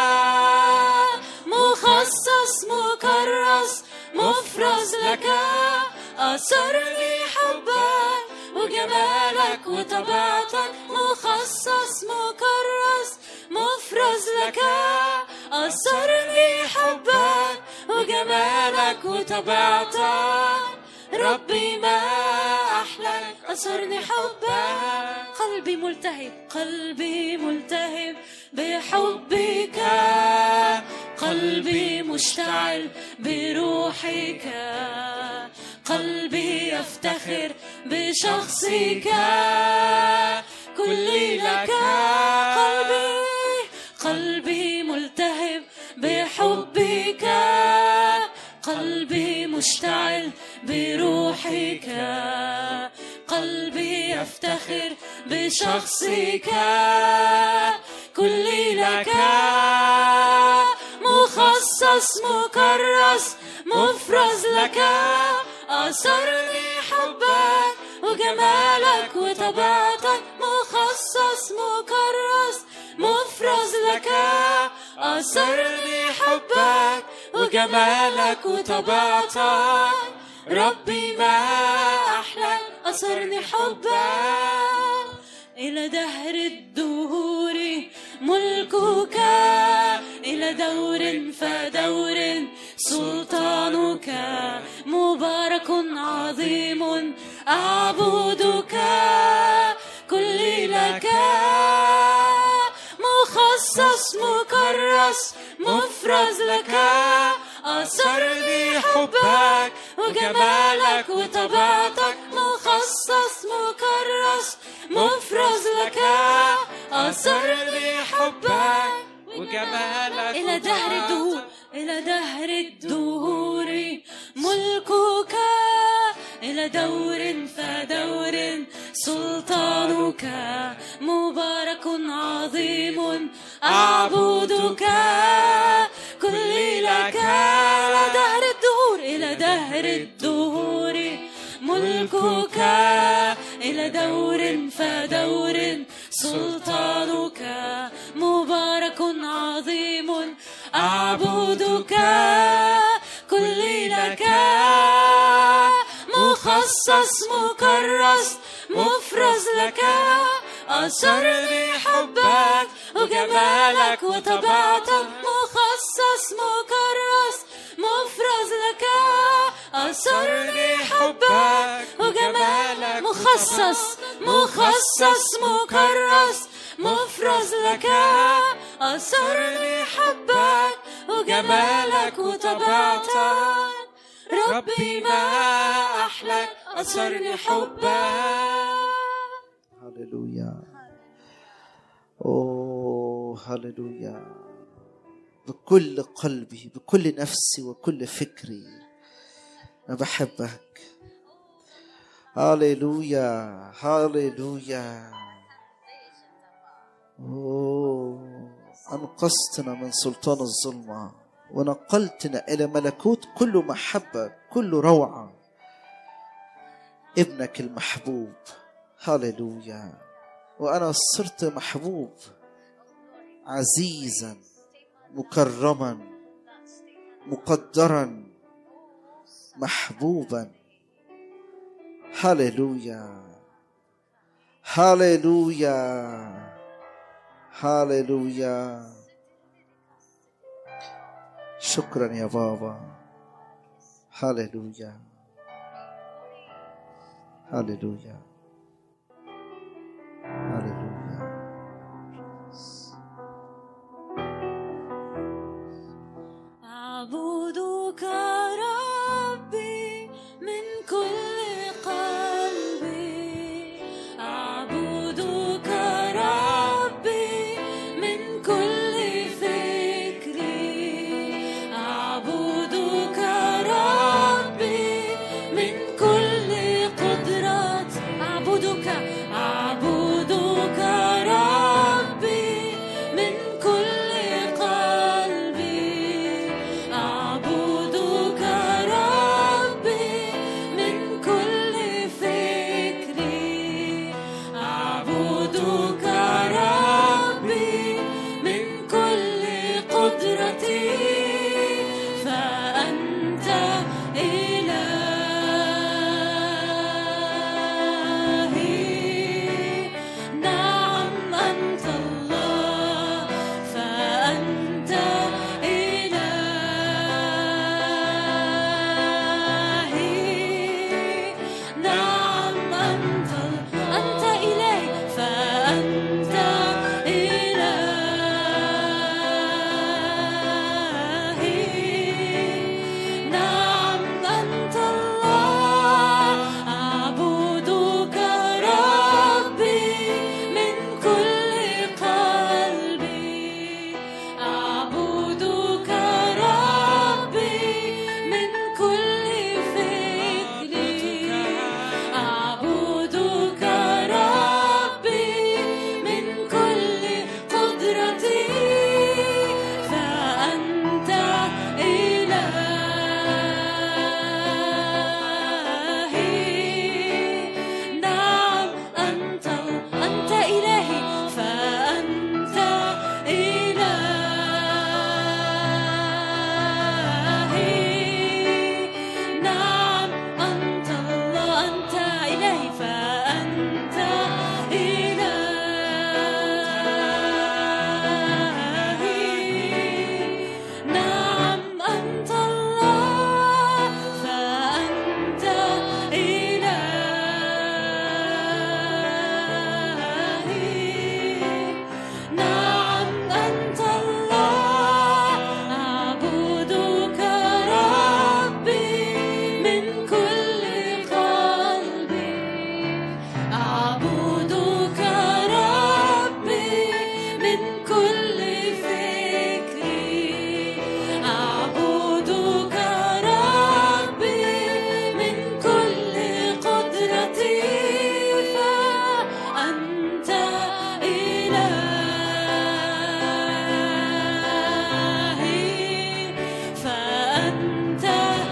مخصص مكرس مفرز لك أسرني حبك وجمالك وطبيعتك مخصص مكرس مفرز لك أسرني حبك وجمالك وطبيعتك ربي ما أحلك أسرني حبك قلبي ملتهب قلبي ملتهب بحبك قلبي مشتعل بروحك قلبي يفتخر بشخصك كلي لك قلبي قلبي ملتهب بحبك قلبي مشتعل بروحك قلبي يفتخر بشخصك كلي لك مخصص مكرس مفرز لك أسرني حبك وجمالك وطبيعتك مخصص مكرس مفرز لك أسرني حبك وجمالك وطبيعتك ربي ما أحلى أسرني حبك إلى دهر الدهور ملكك إلى دور فدور سلطانك مبارك عظيم أعبدك كلي لك مخصص مكرس مفرز لك أسرني حبك وجمالك وطبيعتك مخصص مكرس مفرز لك أسرني حبك وجمالك إلى دهر الدهور إلى دهر الدهور ملكك إلى دور فدور سلطانك مبارك عظيم أعبدك كلي لك إلى دهر الدهور إلى دهر الدهور ملكك إلى دور فدور سلطانك مبارك عظيم أعبدك كلي لك مخصص مكرس مفرز لك أسرني حبك وجمالك وطبيعتك مخصص مكرس مفرز لك أسرني حبك وجمالك مخصص مخصص مكرس مفرز لك أسرني حبك وجمالك وطبيعتك ربي ما أحلك أسرني حبك هللويا اوه هللويا بكل قلبي بكل نفسي وكل فكري انا بحبك هللويا هللويا اوه انقذتنا من سلطان الظلمه ونقلتنا الى ملكوت كله محبه كله روعه ابنك المحبوب هللويا وانا صرت محبوب عزيزا مكرما مقدرا محبوبا هللويا هللويا هللويا شكرا يا بابا هللويا هللويا هللويا أعبدك ربي من كل قلبي أعبدك ربي من كل فكري أعبدك ربي من كل قدرتي أعبدك أعبدك ربي من كل قلبي أعبدك ربي من كل فكري أعبدك ربي من كل قدرتي فأنت إلهي نعم أنت الله فأنت إلهي نعم أنت أنت إلهي فأنت إلهي نعم أنت الله أعبدك ربي من كل قلبي أعبدك ربي من كل فكري أعبدك ربي من كل قدرتي فأنت إلهي نعم أنت أنت إلهي فأنت إلهي نعم أنت الله أنت إلهي فأنت إلهي نعم أنت الله فأنت إلهي نعم أنت الله أعبدك ربي من كل قلبي أعبدك ربي من كل فكري أعبدك ربي من كل قدرتي فأنت إلهي فأنت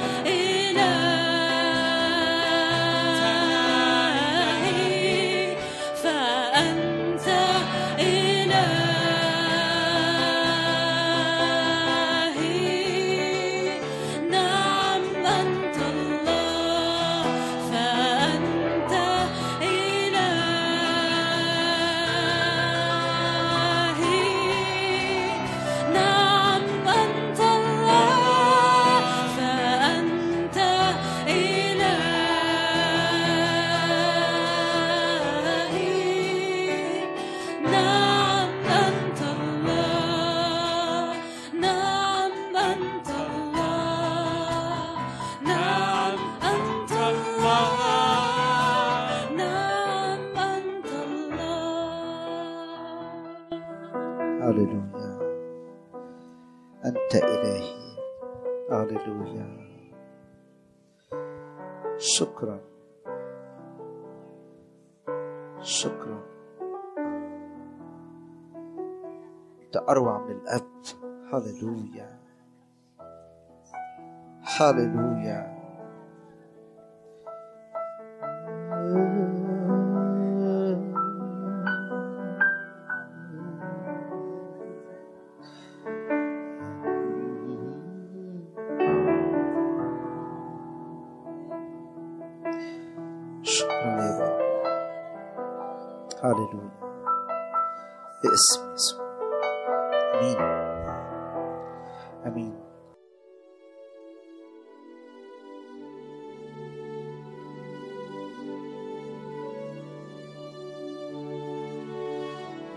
إلهي فأنت إلهي نعم أنت الله فأنت إلهي نعم أنت الله فأنت إلهي نعم أنت الله نعم أنت الله نعم أنت الله نعم أنت الله هللويا أنت إلهي هللويا شكرا شكرا أنت أروع من الأب هللويا هللويا شكرا يا رب هللويا باسم يسوع امين امين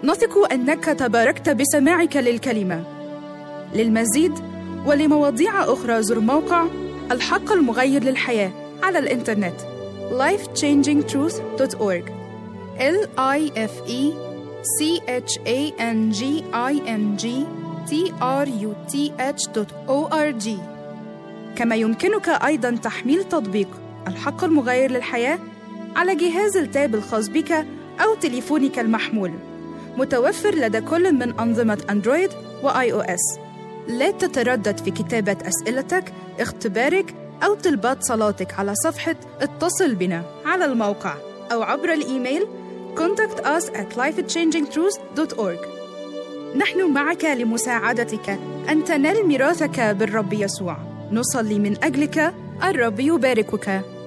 نثق انك تباركت بسماعك للكلمه للمزيد ولمواضيع اخرى زر موقع الحق المغير للحياه على الانترنت lifechangingtruth.org l i f e c h a n g i n g t r u t h.org كما يمكنك ايضا تحميل تطبيق الحق المغير للحياه على جهاز التاب الخاص بك او تليفونك المحمول متوفر لدى كل من انظمه اندرويد واي او اس لا تتردد في كتابه اسئلتك اختبارك او طلبات صلاتك على صفحه اتصل بنا على الموقع او عبر الايميل contact us at lifechangingtruth.org نحن معك لمساعدتك ان تنال ميراثك بالرب يسوع نصلي من اجلك الرب يباركك